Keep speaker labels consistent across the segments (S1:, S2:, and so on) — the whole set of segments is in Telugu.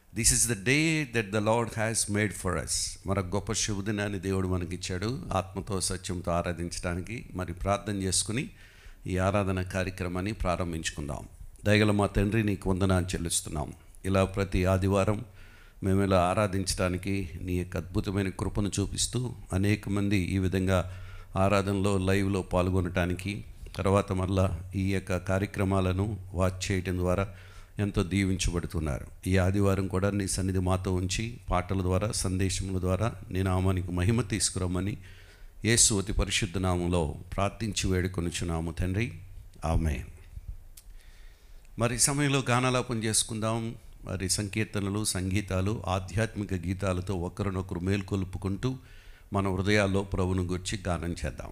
S1: This is the day that the lord has made for us మన గొప్ప శుభదినాన్ని దేవుడు మనకిచ్చాడు ఆత్మతో సత్యంతో ఆరాధించడానికి మరి ప్రార్థన చేసుకుని ఈ ఆరాధన కార్యక్రమాన్ని ప్రారంభించుకుందాం దయగల మా తండ్రి నీకు వందనాలు చెల్లిస్తున్నాం ఇలా ప్రతి ఆదివారం మేము ఇలా ఆరాధించడానికి నీ యొక్క అద్భుతమైన కృపను చూపిస్తూ అనేక మంది ఈ విధంగా ఆరాధనలో లైవ్లో పాల్గొనటానికి తర్వాత మళ్ళా ఈ యొక్క కార్యక్రమాలను వాచ్ చేయటం ద్వారా ఎంతో దీవించబడుతున్నారు ఈ ఆదివారం కూడా నీ సన్నిధి మాతో ఉంచి పాటల ద్వారా సందేశముల ద్వారా నీ నామానికి మహిమ తీసుకురమ్మని యేసు అతి పరిశుద్ధ నామంలో ప్రార్థించి వేడుకొనుచున్నాము తండ్రి ఆమె మరి ఈ సమయంలో గానాలాపన చేసుకుందాం మరి సంకీర్తనలు సంగీతాలు ఆధ్యాత్మిక గీతాలతో ఒకరినొకరు మేల్కొల్పుకుంటూ మన హృదయాల్లో ప్రభును గుర్చి గానం చేద్దాం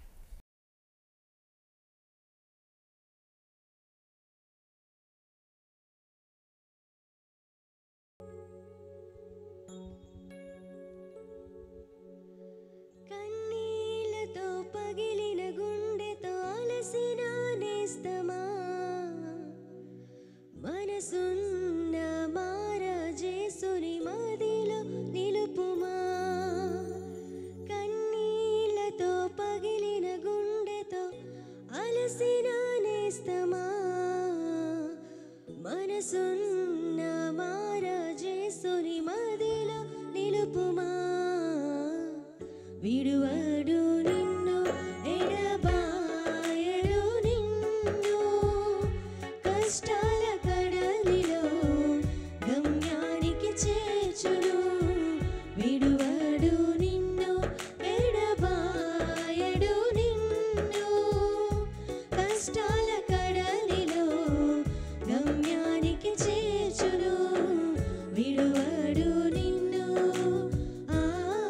S2: కన్నీళ్లతో పగిలిన గుండెతో అలసిన నేస్తమా మనసున్న మారాజేసుని మదిలో నిలుపుమా కన్నీళ్లతో పగిలిన గుండెతో అలసిన నేస్తమా మనసున్న మారాజేసుని మదిలో నిలుపుమా విడువడు నిన్ను ఎడబాయడు నిన్ను కష్టాల కడలిలో గమ్యానికి చేర్చును విడువడు నిన్ను ఎడబాయడు నిన్ను కష్టాల కడలిలో గమ్యానికి చేర్చును విడువడు నిన్ను ఆ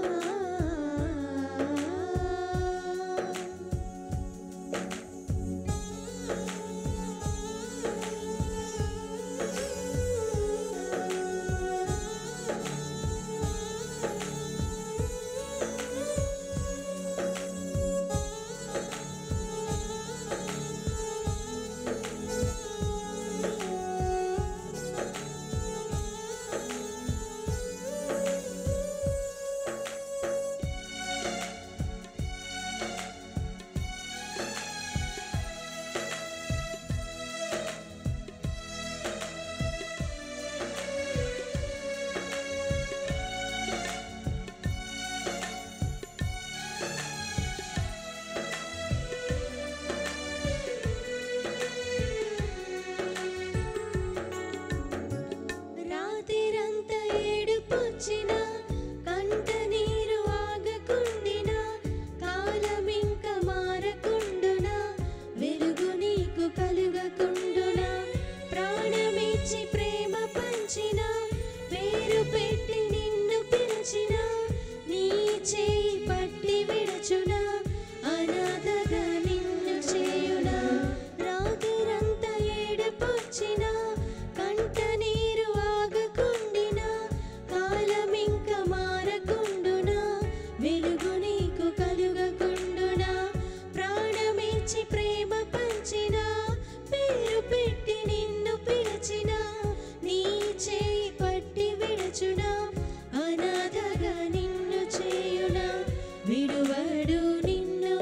S2: రాతిరంతా ఏడుపొచ్చిన కంట నీరు ఆగకుండిన కాలమింక మారకుండున వెలుగు నీకు కలుగకుండున ప్రాణమిచ్చి ప్రేమ పంచిన పేరు పెట్టి నిన్ను పిలిచిన నీ చేయి పట్టి విడచున అనాథగా నిన్ను చేయునా రాతిరంతా ఏడుపొచ్చిన కంట నీరు ఆగకుండిన కాలమింక మారకుండున వెలుగు నీకు కలుగకుండున ప్రాణమిచ్చి ప్రేమ పంచిన పేరు పెట్టి నిన్ను పిలిచిన నీ చేయి పట్టి విడచున అనాథగా నిన్ను చేయున విడువడు నిన్ను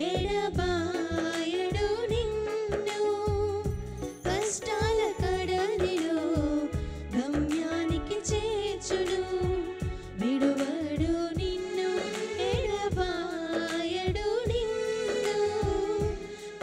S2: ఎడబాయడు నిన్ను కష్టాల కడలిలో గమ్యానికి చేర్చును విడువడు నిన్ను ఎడబాయడు నిన్ను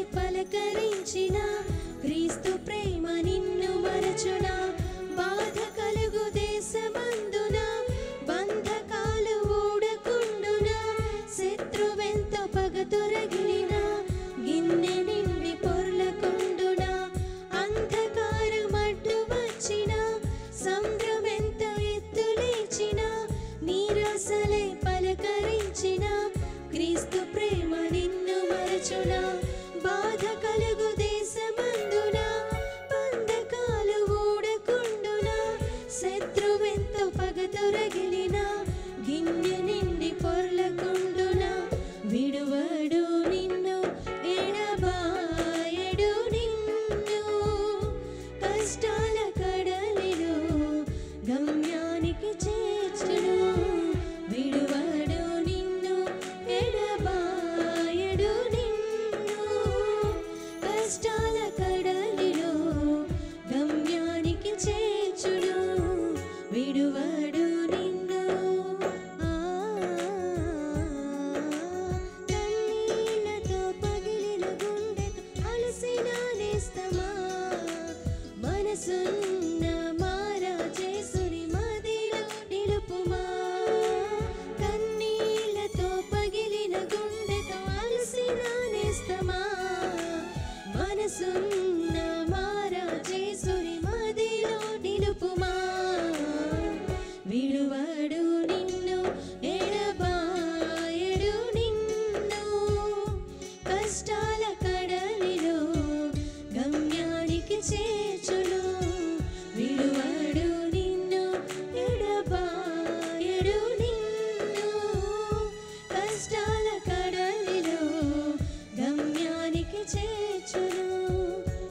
S2: పలకరించిన క్రీస్తు ప్రేమ నిన్ను మరచునా బాధ కలుగు దేశమందున బంధకాలు ఊడకుండునా శత్రువెంతో పగతొరగిలిన గిన్నె నిండి పొర్లకుండునా అంధకారం అడ్డు వచ్చిన సంద్రమెంత ఎత్తు లేచిన నీరసలే పలకరించిన క్రీస్తు ప్రేమ నిన్ను మరచునా బాధ కలుగు దేశమందున బంధకాలు ఊడకుండునా శత్రువెంతో పగతొరగిలిన గిన్నె నిండి పొర్లకుండునా విడువడు నిన్ను ఎడబాయడు నిన్ను కష్టాల కడలిలో గమ్యానికి చేర్చును విడువడు నిన్ను ఎడబాయడు నిన్ను కష్టాల కడలిలో గమ్యానికి చేర్చును విడువడు నిన్ను ఆ కన్నీళ్లతో పగిలిన గుండెతో అలసిన నేస్తమా మనసున్న మారా చేసుని మదిలో నిలుపుమా కన్నీళ్లతో పగిలిన గుండెతో అలసిన నేస్తమా మనసున్న మారా చేసుని మదిలో నిలుపుమా విడువడు నిన్ను ఎడబాయడు నిన్ను కష్టాల కడలిలో గమ్యానికి చేర్చును విడువడు నిన్ను ఎడబాయడు నిన్ను కష్టాల కడలిలో గమ్యానికి చేర్చును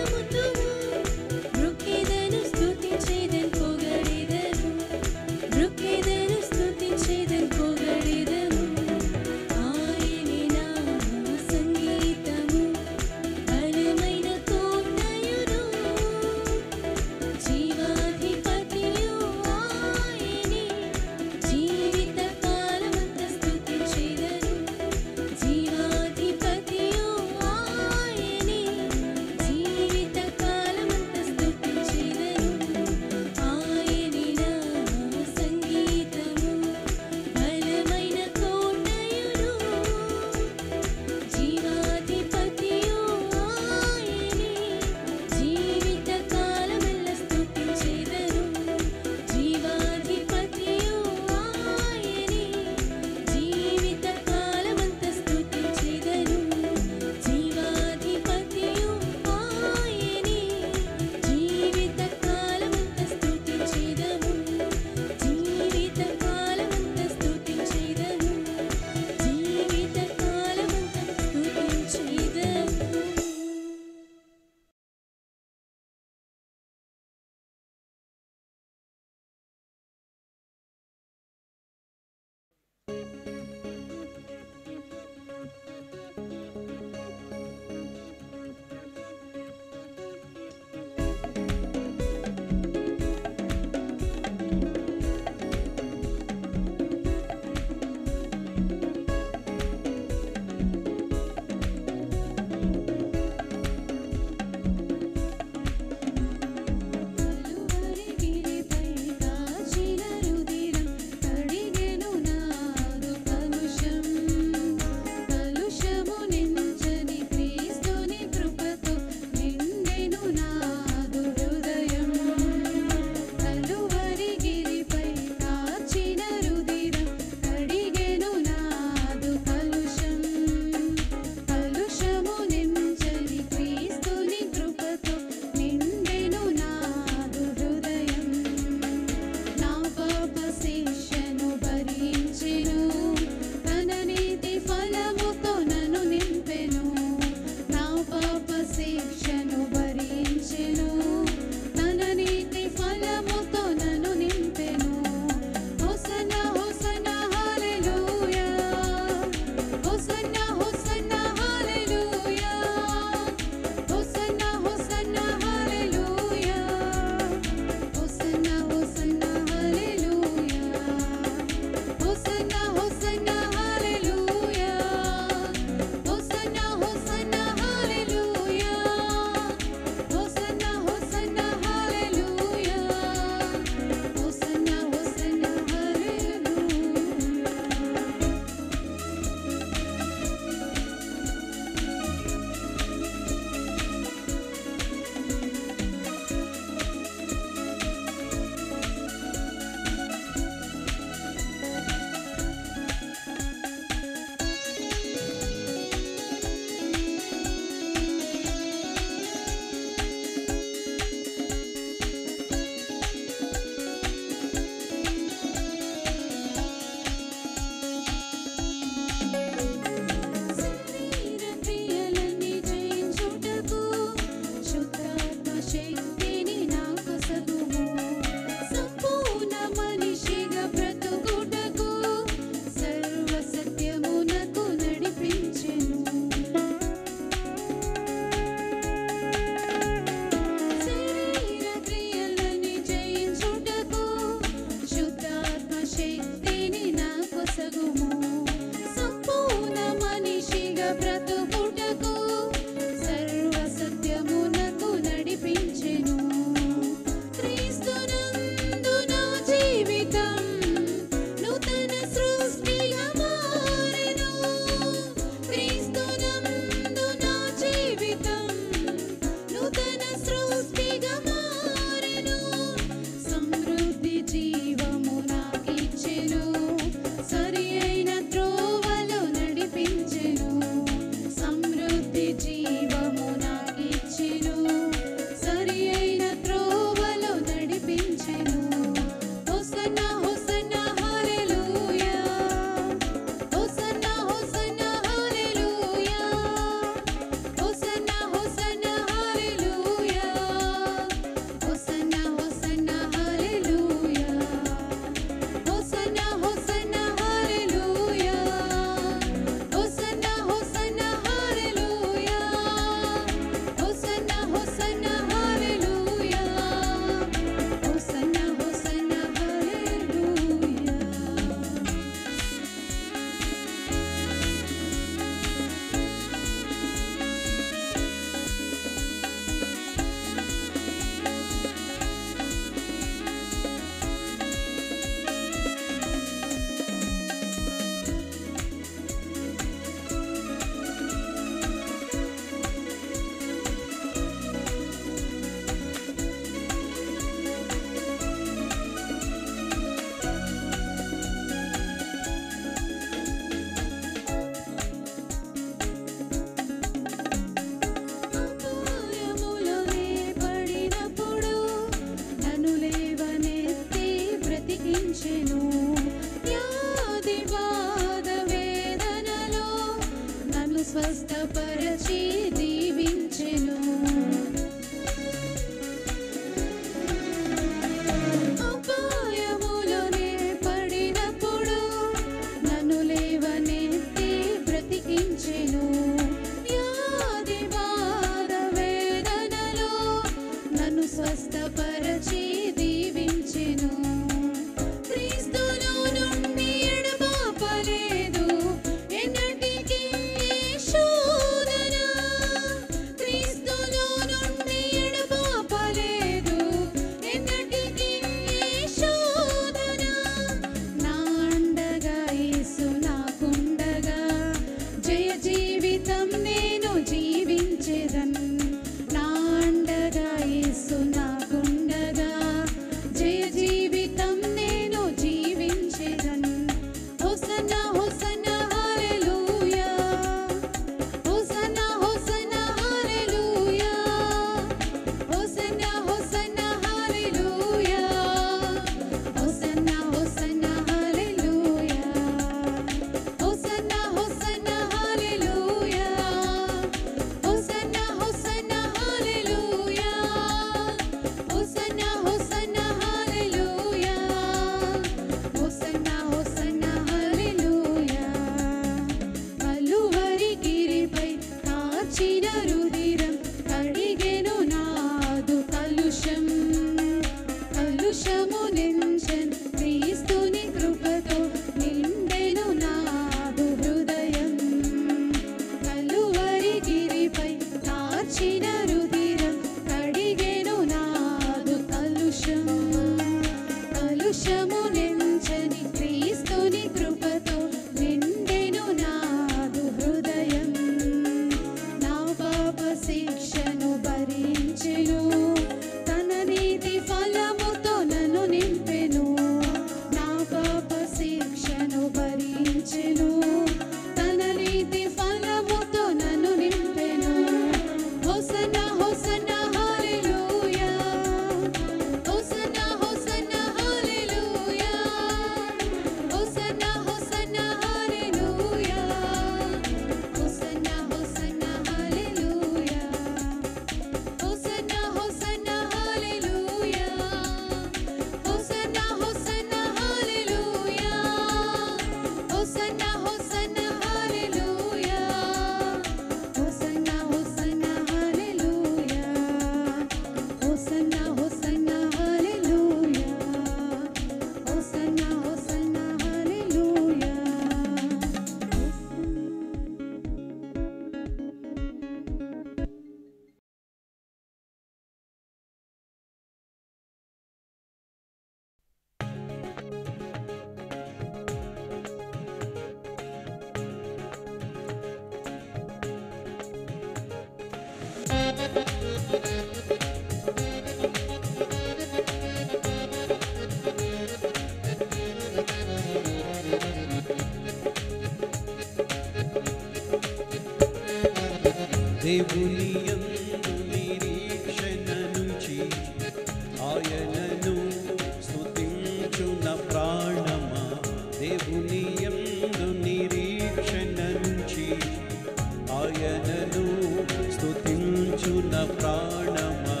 S3: దేవుని యందు నిరీక్షణ నుంచి ఆయనను స్తుతించున ప్రాణమా దేవుని యందు నిరీక్షణ నుంచి ఆయనను స్తుతించున ప్రాణమా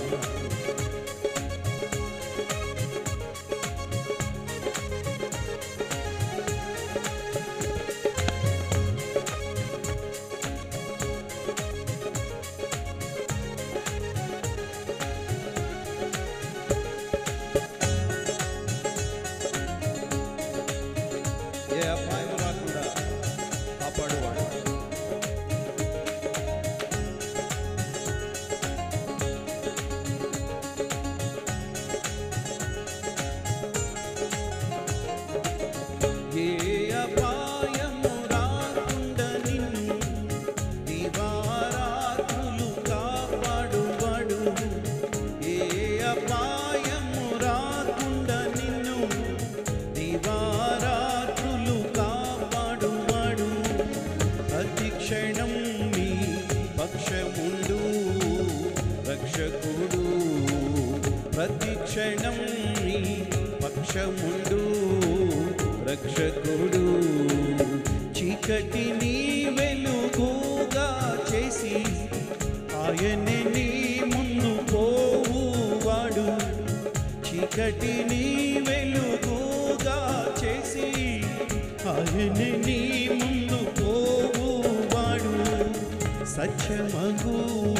S3: ఏ అపాయం రాకుండా కాపాడువాడు ఏ అపాయము రాకుండా నిన్ను దివారాత్రులు కాపాడువాడు ఏ అపాయము రాకుండా నిన్ను దివారాత్రులు కాపాడువాడు ప్రతి క్షణం నీ పక్షముండు రక్షకుడు ప్రతి క్షణం నీ పక్షముండు రక్షకుడు చీకటిని వెలుగుగా చేసి ఆయనే నీ ముందు పోవువాడు చీకటిని వెలుగుగా చేసి ఆయన నీ ముందు పోవువాడు సత్యమగు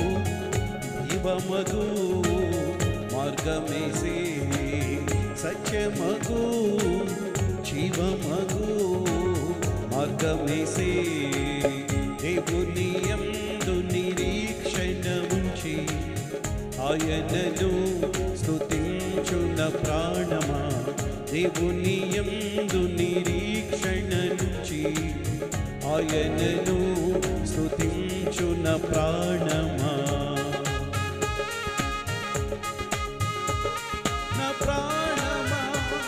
S3: ఇవమగు మార్గమేసే సత్యమగు జీవమగు మార్గమేసే దేవుని యందు నిరీక్షణ ఉంచి ఆయనను స్తుతించున ప్రాణమా దేవుని యందు నిరీక్షణ నుంచి ఆయనను స్తుతించున ప్రాణమా నా ప్రాణమా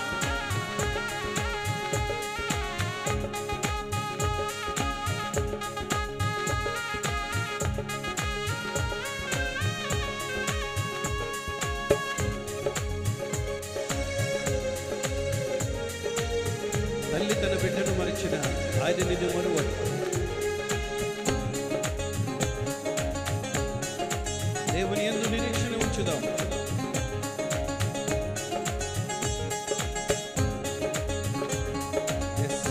S3: తల్లి తన బిడ్డను మరిచిన ఆయన నిన్ను మరువడు దేవుని ఎందు నిరీక్షణ ఉంచుదాం Yes.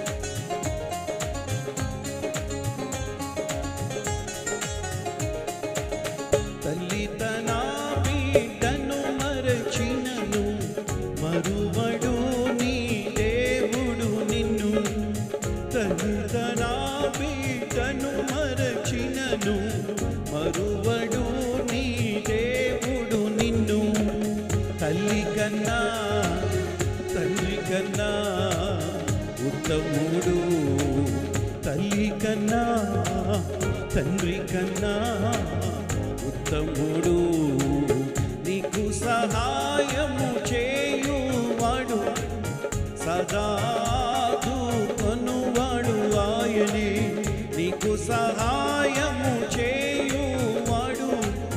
S3: తల్లి తన బిడ్డను మరచినను మరువడు నీ దేవుడు నిన్ను తల్లి తన బిడ్డను మరచినను మరువడు నీ దేవుడు నిన్ను తల్లి కన్నా తల్లి కన్నా ఉత్తముడు తల్లి కన్నా తండ్రి కన్నా ఉత్తముడు నీకు సహాయము చేయువాడు సదాదు కొనువాడు ఆయనే నీకు సహాయము చేయువాడు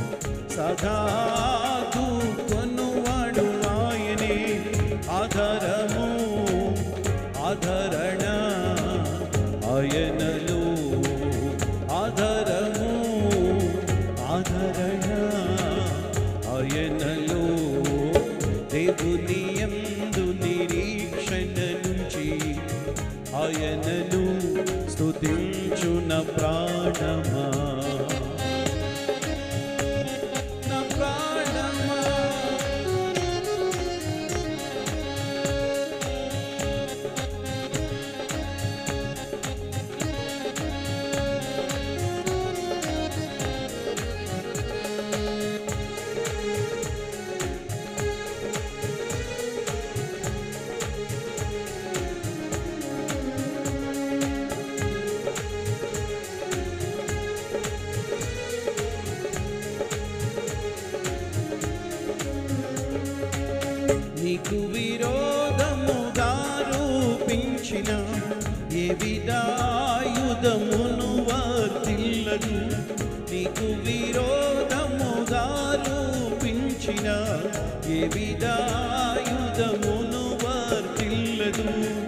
S3: సదాదు కొనువాడు ఆయనే ఆధారము ఆధరణ ఆయనలో ఆధారము ఆధరణ ఆయనలో దేవుని యందు నిరీక్షణ నుంచి ఆయనను స్తుతించున ప్రాణమా నా ప్రాణమా నీకు విరోధముగా రూపించిన ఏ విధాయుధమును వర్తిల్లదు ఏ విధాయుధమును వర్తిల్లదు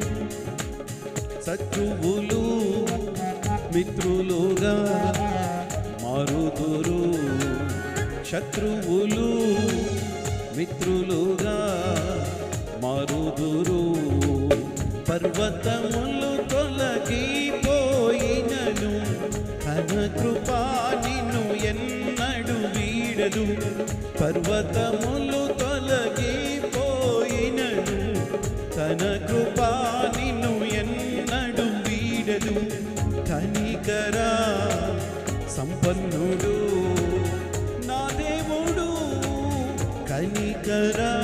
S3: శత్రువులు మిత్రులుగా మారుదురు శత్రువులు మిత్రులుగా మారుదురు పర్వతములు తొలగిపోయినను తన కృపా నిన్ను ఎన్నడు వీడదు పర్వతములు తొలగిపోయినను తన కృపా నిన్ను ఎన్నడు వీడదు కనికరా సంపన్నుడు నా దేవుడు కనికరా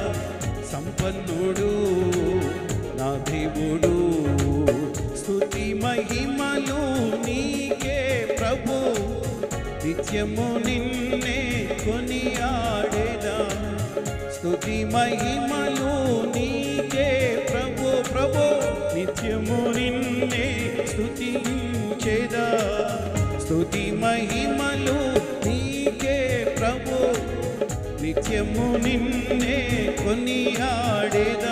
S3: సంపన్నుడు నా దేవుడు స్తుతి మహిమలు నీకే ప్రభు నిత్యము నిన్నే కొనియాడేదా స్తుతి మహిమలు నీకే ప్రభు ప్రభు నిత్యము నిన్నే స్తుతించేదా స్తుతి మహిమలు నీకే ప్రభు నిత్యము నిన్నే కొనియాడేదా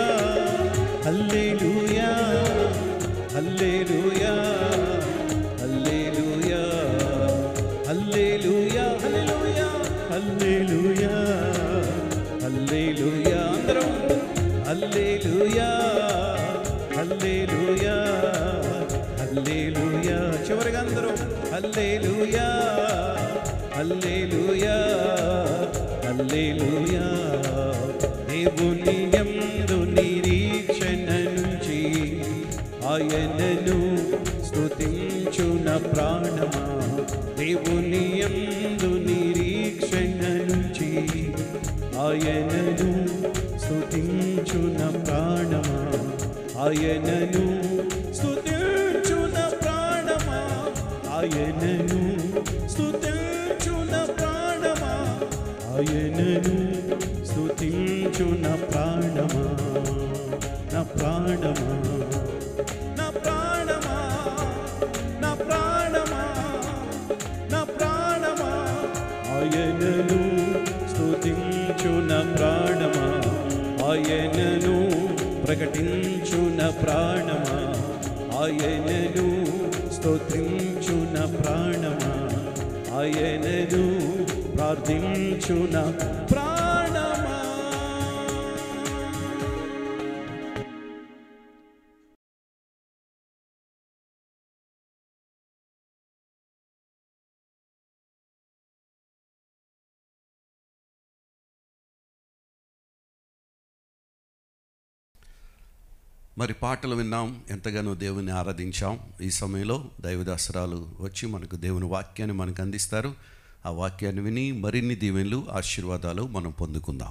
S3: హల్లెలూయా హల్లెలూయా హల్లెలూయా హల్లెలూయా హల్లెలూయా హల్లెలూయా హల్లెలూయా అందరం హల్లెలూయా హల్లెలూయా హల్లెలూయా చివరిగా అందరం హల్లెలూయా హల్లెలూయా హల్లెలూయా దేవుని యందు నిరీక్షణ నుంచి ఆయనను స్తుతించున ప్రాణమా దేవుని యందు నిరీక్షణ నుంచి ఆయనను స్తుతించున ప్రాణమా ఆయనను స్తుతించున ప్రాణమా ఆయనను స్తుతించున ప్రాణమా ఆయనను స్తుతించున ప్రాణమా నా ప్రాణమా నా ప్రాణమా నా ప్రాణమా నా ప్రాణమా ఆయనను స్తుతించున ప్రాణమా ఆయనను ప్రకటించున ప్రాణమా ఆయనను స్తోత్రించున ప్రాణమా ఆయనను ప్రార్థించున ప్రాణమా
S1: మరి పాటలు విన్నాం ఎంతగానో దేవుని ఆరాధించాం ఈ సమయంలో దైవదాసరాలు వచ్చి మనకు దేవుని వాక్యాన్ని మనకు అందిస్తారు ఆ వాక్యాన్ని విని మరిన్ని దీవెనలు ఆశీర్వాదాలు మనం పొందుకుందాం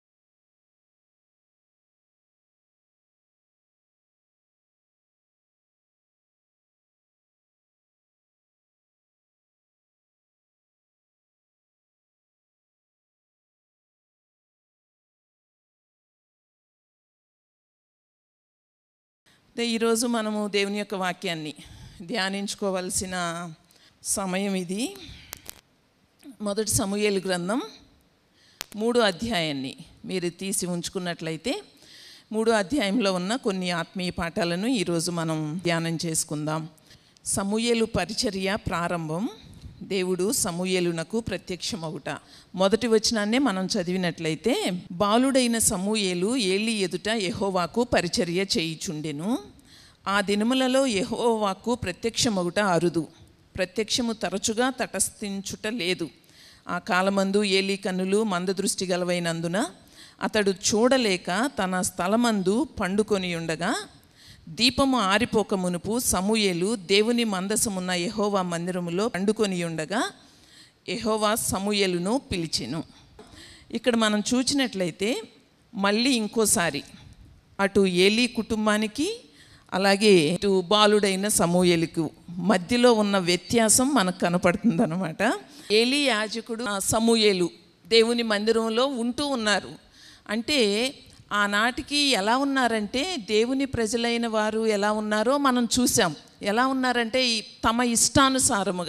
S4: అయితే ఈరోజు మనము దేవుని యొక్క వాక్యాన్ని ధ్యానించుకోవలసిన సమయం ఇది మొదటి సమూయేలు గ్రంథం మూడో అధ్యాయాన్ని మీరు తీసి ఉంచుకున్నట్లయితే మూడో అధ్యాయంలో ఉన్న కొన్ని ఆత్మీయ పాఠాలను ఈరోజు మనం ధ్యానం చేసుకుందాం సమూయేలు పరిచర్య ప్రారంభం దేవుడు సమూయేలునకు ప్రత్యక్షమవుట మొదటి వచనాన్నే మనం చదివినట్లయితే బాలుడైన సమూయేలు ఏలి ఎదుట యెహోవాకు పరిచర్య చేయిచుండెను ఆ దినములలో యెహోవాకు ప్రత్యక్షమగుట అరుదు ప్రత్యక్షము తరచుగా తటస్థించుట లేదు ఆ కాలమందు ఏలి కన్నులు మందదృష్టి గలవైనందున అతడు చూడలేక తన స్థలమందు పండుకొని ఉండగా దీపము ఆరిపోక మునుపు సమూయేలు దేవుని మందసమున్న యెహోవా మందిరములో పండుకొని ఉండగా యెహోవా సమూయేలును పిలిచెను ఇక్కడ మనం చూచినట్లయితే మళ్ళీ ఇంకోసారి అటు ఏలీ కుటుంబానికి అలాగే ఇటు బాలుడైన సమూయేలుకు మధ్యలో ఉన్న వ్యత్యాసం మనకు కనపడుతుంది అనమాట ఏలీ యాజకుడు ఆ, సమూయేలు దేవుని మందిరంలో ఉంటూ ఉన్నారు అంటే ఆనాటికి ఎలా ఉన్నారంటే దేవుని ప్రజలైన వారు ఎలా ఉన్నారో మనం చూసాం ఎలా ఉన్నారంటే ఈ తమ ఇష్టానుసారముగా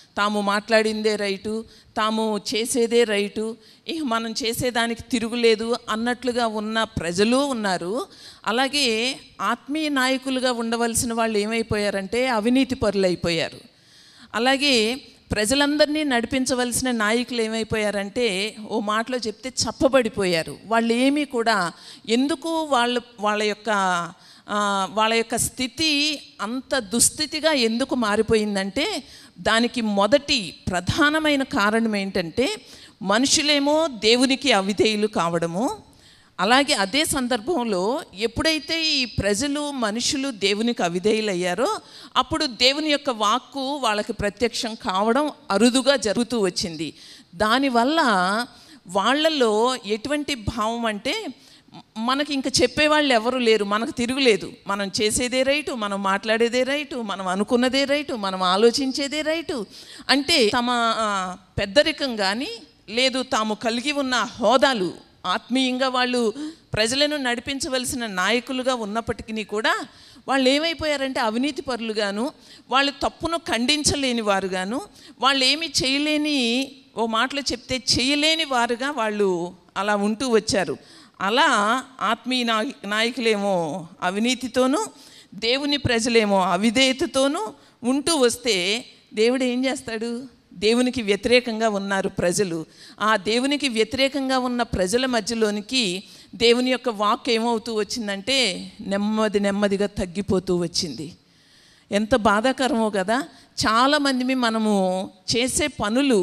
S4: తాము మాట్లాడిందే రైటు తాము చేసేదే రైటు ఇక మనం చేసేదానికి తిరుగులేదు అన్నట్లుగా ఉన్న ప్రజలు ఉన్నారు అలాగే ఆత్మీయ నాయకులుగా ఉండవలసిన వాళ్ళు ఏమైపోయారంటే అవినీతి పరులు అయిపోయారు అలాగే ప్రజలందరినీ నడిపించవలసిన నాయకులు ఏమైపోయారంటే ఓ మాటలో చెప్తే చప్పబడిపోయారు వాళ్ళు ఏమీ కూడా ఎందుకు వాళ్ళ వాళ్ళ యొక్క ఆ, వాళ్ళ యొక్క స్థితి అంత దుస్థితిగా ఎందుకు మారిపోయిందంటే దానికి మొదటి ప్రధానమైన కారణం ఏంటంటే మనుషులేమో దేవునికి అవిధేయులు కావడము అలాగే అదే సందర్భంలో ఎప్పుడైతే ఈ ప్రజలు మనుషులు దేవునికి అవిధేయులయ్యారో అప్పుడు దేవుని యొక్క వాక్కు వాళ్ళకి ప్రత్యక్షం కావడం అరుదుగా జరుగుతూ వచ్చింది దానివల్ల వాళ్ళలో ఎటువంటి భావం అంటే మ- మనకి ఇంకా చెప్పేవాళ్ళు ఎవరు లేరు మనకు తిరుగులేదు మనం చేసేదే రైటు మనం మాట్లాడేదే రైటు మనం అనుకున్నదే రైటు మనం ఆలోచించేదే రైటు అంటే తమ ఆ, పెద్దరికం కానీ లేదు తాము కలిగి ఉన్న హోదాలు ఆత్మీయంగా వాళ్ళు ప్రజలను నడిపించవలసిన నాయకులుగా ఉన్నప్పటికీ కూడా వాళ్ళు ఏమైపోయారంటే అవినీతి పరులుగాను వాళ్ళు తప్పును ఖండించలేని వారుగాను వాళ్ళు ఏమి చేయలేని ఓ మాటలో చెప్తే చేయలేని వారుగా వాళ్ళు అలా ఉంటూ వచ్చారు అలా ఆత్మీయ నాయ నాయకులేమో అవినీతితోనూ దేవుని ప్రజలేమో అవిధేయతతోనూ ఉంటూ వస్తే దేవుడు ఏం చేస్తాడు దేవునికి వ్యతిరేకంగా ఉన్నారు ప్రజలు ఆ దేవునికి వ్యతిరేకంగా ఉన్న ప్రజల మధ్యలోనికి దేవుని యొక్క వాక్ ఏమవుతూ వచ్చిందంటే నెమ్మది నెమ్మదిగా తగ్గిపోతూ వచ్చింది ఎంత బాధాకరమో కదా చాలామంది మనము చేసే పనులు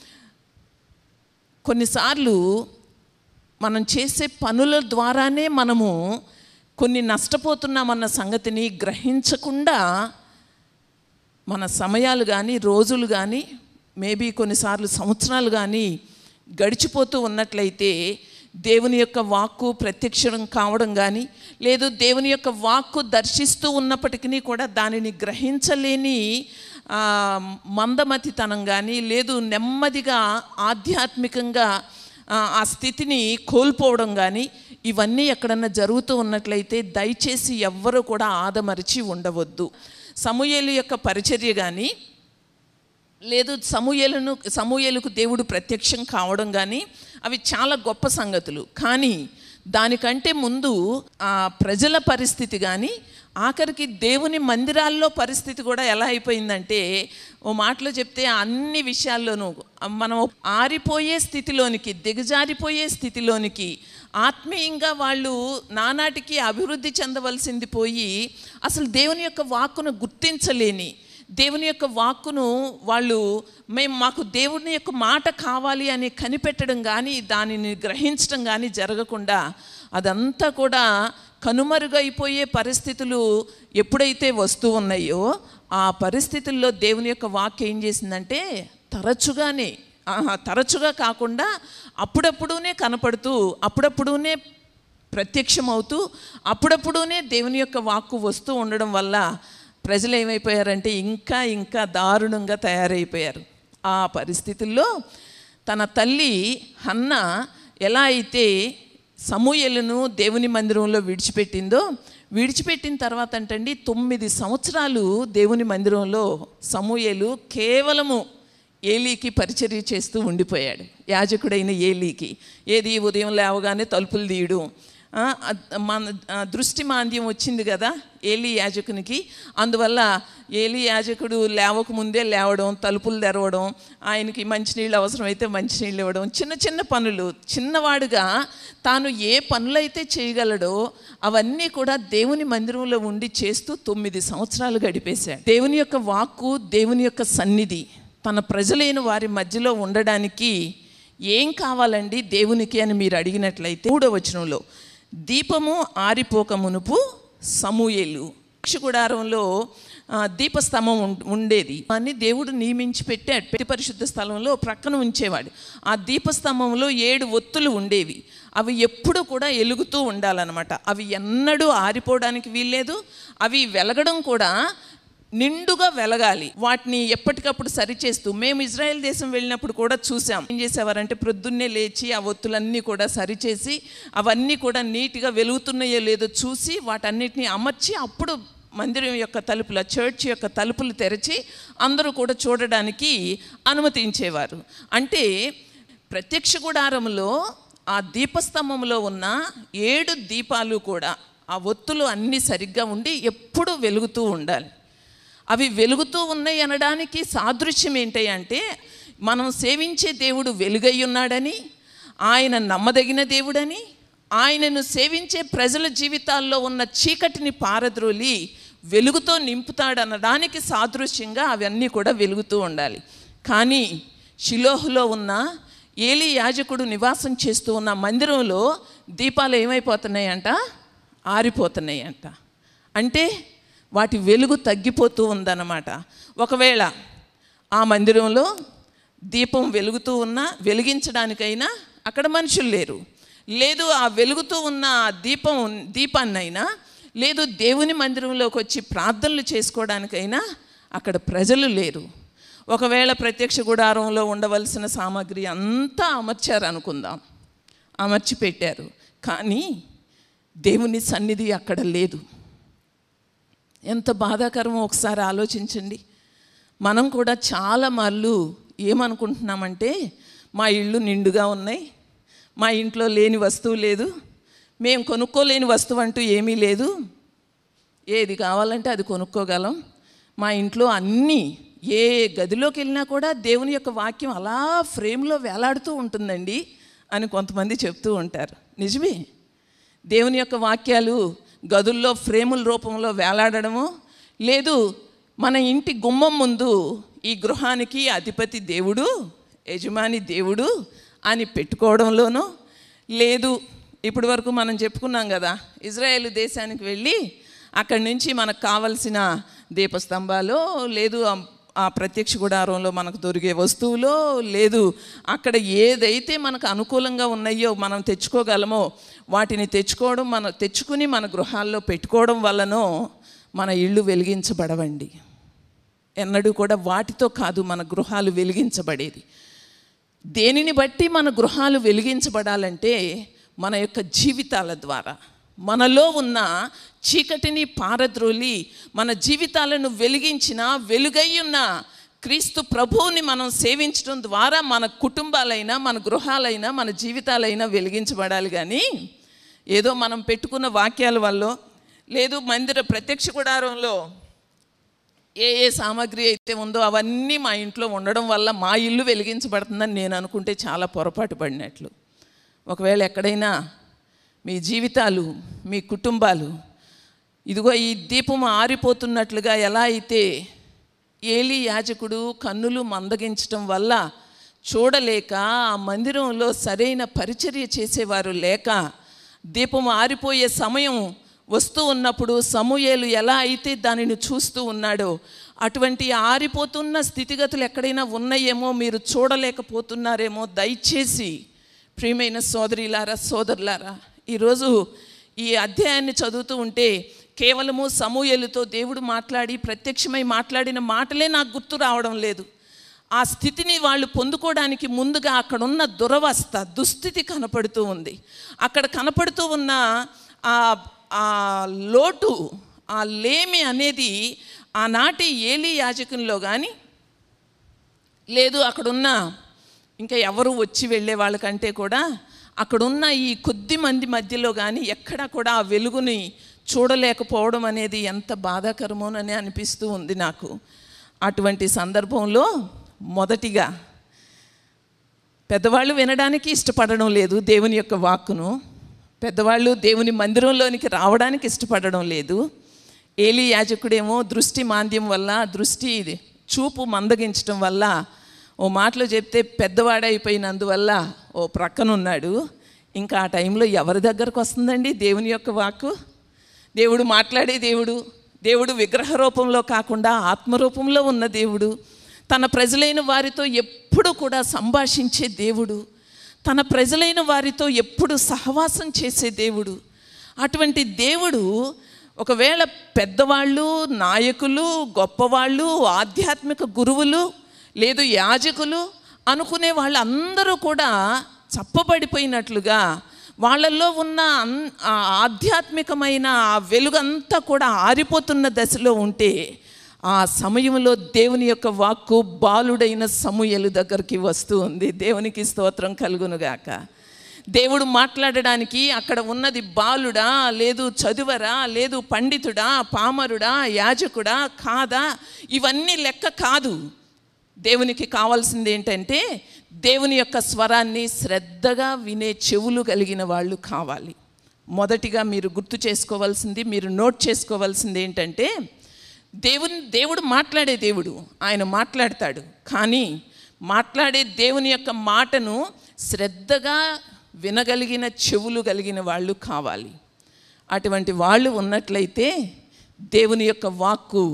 S4: కొన్నిసార్లు మనం చేసే పనుల ద్వారానే మనము కొన్ని నష్టపోతున్నామన్న సంగతిని గ్రహించకుండా మన సమయాలు కానీ రోజులు కానీ మేబీ కొన్నిసార్లు సంవత్సరాలు కానీ గడిచిపోతూ ఉన్నట్లయితే దేవుని యొక్క వాక్కు ప్రత్యక్షం కావడం కానీ లేదు దేవుని యొక్క వాక్కు దర్శిస్తూ ఉన్నప్పటికీ కూడా దానిని గ్రహించలేని ఆ, మందమతితనం కానీ లేదు నెమ్మదిగా ఆధ్యాత్మికంగా ఆ, ఆ స్థితిని కోల్పోవడం కానీ ఇవన్నీ ఎక్కడన్నా జరుగుతూ ఉన్నట్లయితే దయచేసి ఎవ్వరూ కూడా ఆదమరిచి ఉండవద్దు సమూయేలు యొక్క పరిచర్య కానీ లేదు సమూయేలను సమూయేలుకు దేవుడు ప్రత్యక్షం కావడం కానీ అవి చాలా గొప్ప సంగతులు కానీ దానికంటే ముందు ఆ ప్రజల పరిస్థితి కానీ ఆఖరికి దేవుని మందిరాల్లో పరిస్థితి కూడా ఎలా అయిపోయిందంటే ఓ మాటలో చెప్తే అన్ని విషయాల్లోనూ మనం ఆరిపోయే స్థితిలోనికి దిగజారిపోయే స్థితిలోనికి ఆత్మీయంగా వాళ్ళు నానాటికి అభివృద్ధి చెందవలసింది పోయి అసలు దేవుని యొక్క వాక్కును గుర్తించలేని దేవుని యొక్క వాక్కును వాళ్ళు మేము మాకు దేవుని యొక్క మాట కావాలి అని కనిపెట్టడం కానీ దానిని గ్రహించడం కానీ జరగకుండా అదంతా కూడా కనుమరుగైపోయే పరిస్థితులు ఎప్పుడైతే వస్తూ ఉన్నాయో ఆ పరిస్థితుల్లో దేవుని యొక్క వాక్యం ఏం చేసిందంటే తరచుగానే ఆహా, తరచుగా కాకుండా అప్పుడప్పుడునే కనపడుతూ అప్పుడప్పుడునే ప్రత్యక్షమవుతూ అప్పుడప్పుడునే దేవుని యొక్క వాక్కు వస్తూ ఉండడం వల్ల ప్రజలు ఏమైపోయారంటే ఇంకా ఇంకా దారుణంగా తయారైపోయారు ఆ పరిస్థితుల్లో తన తల్లి హన్న ఎలా అయితే సమూయలను దేవుని మందిరంలో విడిచిపెట్టిందో విడిచిపెట్టిన తర్వాత అంటండి తొమ్మిది సంవత్సరాలు దేవుని మందిరంలో సమూయేలు కేవలము ఏలీకి పరిచర్య చేస్తూ ఉండిపోయాడు యాజకుడైన ఏలీకి ఏది ఉదయం లేవగానే తలుపులు తీయడం ఆ, అద్- మన ఆ, దృష్టి మాంద్యం వచ్చింది కదా ఏలి యాజకునికి అందువల్ల ఏలి యాజకుడు లేవక ముందే లేవడం తలుపులు తెరవడం ఆయనకి మంచినీళ్ళు అవసరమైతే మంచినీళ్ళు ఇవ్వడం చిన్న చిన్న పనులు చిన్నవాడుగా తాను ఏ పనులైతే చేయగలడో అవన్నీ కూడా దేవుని మందిరంలో ఉండి చేస్తూ తొమ్మిది సంవత్సరాలు గడిపేశాడు దేవుని యొక్క వాక్కు దేవుని యొక్క సన్నిధి తన ప్రజలైన వారి మధ్యలో ఉండడానికి ఏం కావాలండి దేవునికి అని మీరు అడిగినట్లయితే మూడో వచనంలో దీపము ఆరిపోక మునుపు సమూయేలు గుడారంలో ఆ, దీపస్తంభం ఉం- ఉండేది అని దేవుడు నియమించి పెట్టాడు పెట్టి పరిశుద్ధ స్థలంలో ప్రక్కన ఉంచేవాడు ఆ దీపస్తంభంలో ఏడు ఒత్తులు ఉండేవి అవి ఎప్పుడు కూడా ఎలుగుతూ ఉండాలన్నమాట అవి ఎన్నడూ ఆరిపోవడానికి వీల్లేదు అవి వెలగడం కూడా నిండుగా వెలగాలి వాటిని ఎప్పటికప్పుడు సరిచేస్తూ మేము ఇజ్రాయెల్ దేశం వెళ్ళినప్పుడు కూడా చూసాం ఏం చేసేవారంటే ప్రొద్దున్నే లేచి ఆ ఒత్తులన్నీ కూడా సరిచేసి అవన్నీ కూడా నీట్గా వెలుగుతున్నాయో లేదో చూసి వాటన్నిటిని అమర్చి అప్పుడు మందిరం యొక్క తలుపుల చర్చ్ యొక్క తలుపులు తెరిచి అందరూ కూడా చూడడానికి అనుమతించేవారు అంటే ప్రత్యక్ష గుడారంలో ఆ దీపస్తంభంలో ఉన్న ఏడు దీపాలు కూడా ఆ ఒత్తులు అన్నీ సరిగ్గా ఉండి ఎప్పుడూ వెలుగుతూ ఉండాలి అవి వెలుగుతూ ఉన్నాయి అనడానికి సాదృశ్యం ఏంటి అంటే మనం సేవించే దేవుడు వెలుగై ఉన్నాడని ఆయన నమ్మదగిన దేవుడని ఆయనను సేవించే ప్రజల జీవితాల్లో ఉన్న చీకటిని పారద్రోలి వెలుగుతో నింపుతాడనడానికి సాదృశ్యంగా అవన్నీ కూడా వెలుగుతూ ఉండాలి కానీ షిలోహులో ఉన్న ఏలి యాజకుడు నివాసం చేస్తూ ఉన్న మందిరంలో దీపాలు ఏమైపోతున్నాయంట ఆరిపోతున్నాయంట అంటే వాటి వెలుగు తగ్గిపోతూ ఉందన్నమాట ఒకవేళ ఆ మందిరంలో దీపం వెలుగుతూ ఉన్నా వెలిగించడానికైనా అక్కడ మనుషులు లేరు లేదు ఆ వెలుగుతూ ఉన్న ఆ దీపం దీపాన్నైనా లేదు దేవుని మందిరంలోకి వచ్చి ప్రార్థనలు చేసుకోవడానికైనా అక్కడ ప్రజలు లేరు ఒకవేళ ప్రత్యక్ష గుడారంలో ఉండవలసిన సామాగ్రి అంతా అమర్చారు అనుకుందాం అమర్చి పెట్టారు కానీ దేవుని సన్నిధి అక్కడ లేదు ఎంత బాధాకరమో ఒకసారి ఆలోచించండి మనం కూడా చాలా మార్లు ఏమనుకుంటున్నామంటే మా ఇళ్ళు నిండుగా ఉన్నాయి మా ఇంట్లో లేని వస్తువు లేదు మేము కొనుక్కోలేని వస్తువు అంటూ ఏమీ లేదు ఏది కావాలంటే అది కొనుక్కోగలం మా ఇంట్లో అన్నీ ఏ గదిలోకి వెళ్ళినా కూడా దేవుని యొక్క వాక్యం అలా ఫ్రేమ్లో వేలాడుతూ ఉంటుందండి అని కొంతమంది చెప్తూ ఉంటారు నిజమే దేవుని యొక్క వాక్యాలు గదుల్లో ఫ్రేముల రూపంలో వేలాడడము లేదు మన ఇంటి గుమ్మం ముందు ఈ గృహానికి అధిపతి దేవుడు యజమాని దేవుడు అని పెట్టుకోవడంలోనూ లేదు ఇప్పటి వరకు మనం చెప్పుకున్నాం కదా ఇజ్రాయేల్ దేశానికి వెళ్ళి అక్కడి నుంచి మనకు కావలసిన దీపస్తంభాలు లేదు ఆ- ఆ ప్రత్యక్ష గుడారంలో మనకు దొరికే వస్తువులో లేదు అక్కడ ఏదైతే మనకు అనుకూలంగా ఉన్నాయో మనం తెచ్చుకోగలమో వాటిని తెచ్చుకోవడం మన తెచ్చుకుని మన గృహాల్లో పెట్టుకోవడం వల్లనో మన ఇళ్ళు వెలిగించబడవండి ఎన్నడూ కూడా వాటితో కాదు మన గృహాలు వెలిగించబడేది దేనిని బట్టి మన గృహాలు వెలిగించబడాలంటే మన యొక్క జీవితాల ద్వారా మనలో ఉన్న చీకటిని పారద్రోలి మన జీవితాలను వెలిగించిన వెలుగై ఉన్న క్రీస్తు ప్రభువుని మనం సేవించడం ద్వారా మన కుటుంబాలైనా మన గృహాలైనా మన జీవితాలైనా వెలిగించబడాలి కానీ ఏదో మనం పెట్టుకున్న వాక్యాల వల్ల లేదు మందిర ప్రత్యక్ష గుడారంలో ఏ ఏ సామాగ్రి అయితే ఉందో అవన్నీ మా ఇంట్లో ఉండడం వల్ల మా ఇల్లు వెలిగించబడుతుందని నేను అనుకుంటే చాలా పొరపాటు పడినట్లు ఒకవేళ ఎక్కడైనా మీ జీవితాలు మీ కుటుంబాలు ఇదిగో ఈ దీపం ఆరిపోతున్నట్లుగా ఎలా అయితే ఏలి యాజకుడు కన్నులు మందగించటం వల్ల చూడలేక ఆ మందిరంలో సరైన పరిచర్య చేసేవారు లేక దీపం ఆరిపోయే సమయం వస్తూ ఉన్నప్పుడు సమూయేలు ఎలా అయితే దానిని చూస్తూ ఉన్నాడో అటువంటి ఆరిపోతున్న స్థితిగతులు ఎక్కడైనా ఉన్నాయేమో మీరు చూడలేకపోతున్నారేమో దయచేసి ప్రియమైన సోదరిలారా సోదరులారా ఈరోజు ఈ అధ్యాయాన్ని చదువుతూ ఉంటే కేవలము సమూయలతో దేవుడు మాట్లాడి ప్రత్యక్షమై మాట్లాడిన మాటలే నాకు గుర్తు రావడం లేదు ఆ స్థితిని వాళ్ళు పొందుకోవడానికి ముందుగా అక్కడున్న దురవస్థ దుస్థితి కనపడుతూ ఉంది అక్కడ కనపడుతూ ఉన్న ఆ ఆ లోటు ఆ లేమి అనేది ఆనాటి ఏలి యాజకుల్లో కానీ లేదు అక్కడున్న ఇంకా ఎవరు వచ్చి వెళ్ళే వాళ్ళకంటే కూడా అక్కడున్న ఈ కొద్ది మంది మధ్యలో కానీ ఎక్కడా కూడా ఆ వెలుగుని చూడలేకపోవడం అనేది ఎంత బాధాకరమోనని అనిపిస్తూ ఉంది నాకు అటువంటి సందర్భంలో మొదటిగా పెద్దవాళ్ళు వినడానికి ఇష్టపడడం లేదు దేవుని యొక్క వాక్కును పెద్దవాళ్ళు దేవుని మందిరంలోనికి రావడానికి ఇష్టపడడం లేదు ఏలి యాజకుడేమో దృష్టి మాంద్యం వల్ల దృష్టి ఇది చూపు మందగించడం వల్ల ఓ మాటలో చెప్తే పెద్దవాడైపోయినందువల్ల ఓ ప్రక్కనున్నాడు ఇంకా ఆ టైంలో ఎవరి దగ్గరకు వస్తుందండి దేవుని యొక్క వాక్కు దేవుడు మాట్లాడే దేవుడు దేవుడు విగ్రహ రూపంలో కాకుండా ఆత్మరూపంలో ఉన్న దేవుడు తన ప్రజలైన వారితో ఎప్పుడు కూడా సంభాషించే దేవుడు తన ప్రజలైన వారితో ఎప్పుడు సహవాసం చేసే దేవుడు అటువంటి దేవుడు ఒకవేళ పెద్దవాళ్ళు నాయకులు గొప్పవాళ్ళు ఆధ్యాత్మిక గురువులు లేదు యాజకులు అనుకునే వాళ్ళందరూ కూడా చప్పబడిపోయినట్లుగా వాళ్ళల్లో ఉన్న అన్- ఆ ఆధ్యాత్మికమైన ఆ వెలుగంతా కూడా ఆరిపోతున్న దశలో ఉంటే ఆ సమయంలో దేవుని యొక్క వాక్కు బాలుడైన సమూయలు దగ్గరికి వస్తూ ఉంది దేవునికి స్తోత్రం కలుగునుగాక దేవుడు మాట్లాడడానికి అక్కడ ఉన్నది బాలుడా లేదు చదువరా లేదు పండితుడా పామరుడా యాజకుడా కాదా ఇవన్నీ లెక్క కాదు దేవునికి కావాల్సింది ఏంటంటే దేవుని యొక్క స్వరాన్ని శ్రద్ధగా వినే చెవులు కలిగిన వాళ్ళు కావాలి మొదటిగా మీరు గుర్తు చేసుకోవాల్సింది మీరు నోట్ చేసుకోవాల్సింది ఏంటంటే దేవుని దేవుడు మాట్లాడే దేవుడు ఆయన మాట్లాడతాడు కానీ మాట్లాడే దేవుని యొక్క మాటను శ్రద్ధగా వినగలిగిన చెవులు కలిగిన వాళ్ళు కావాలి అటువంటి వాళ్ళు ఉన్నట్లయితే దేవుని యొక్క వాక్కు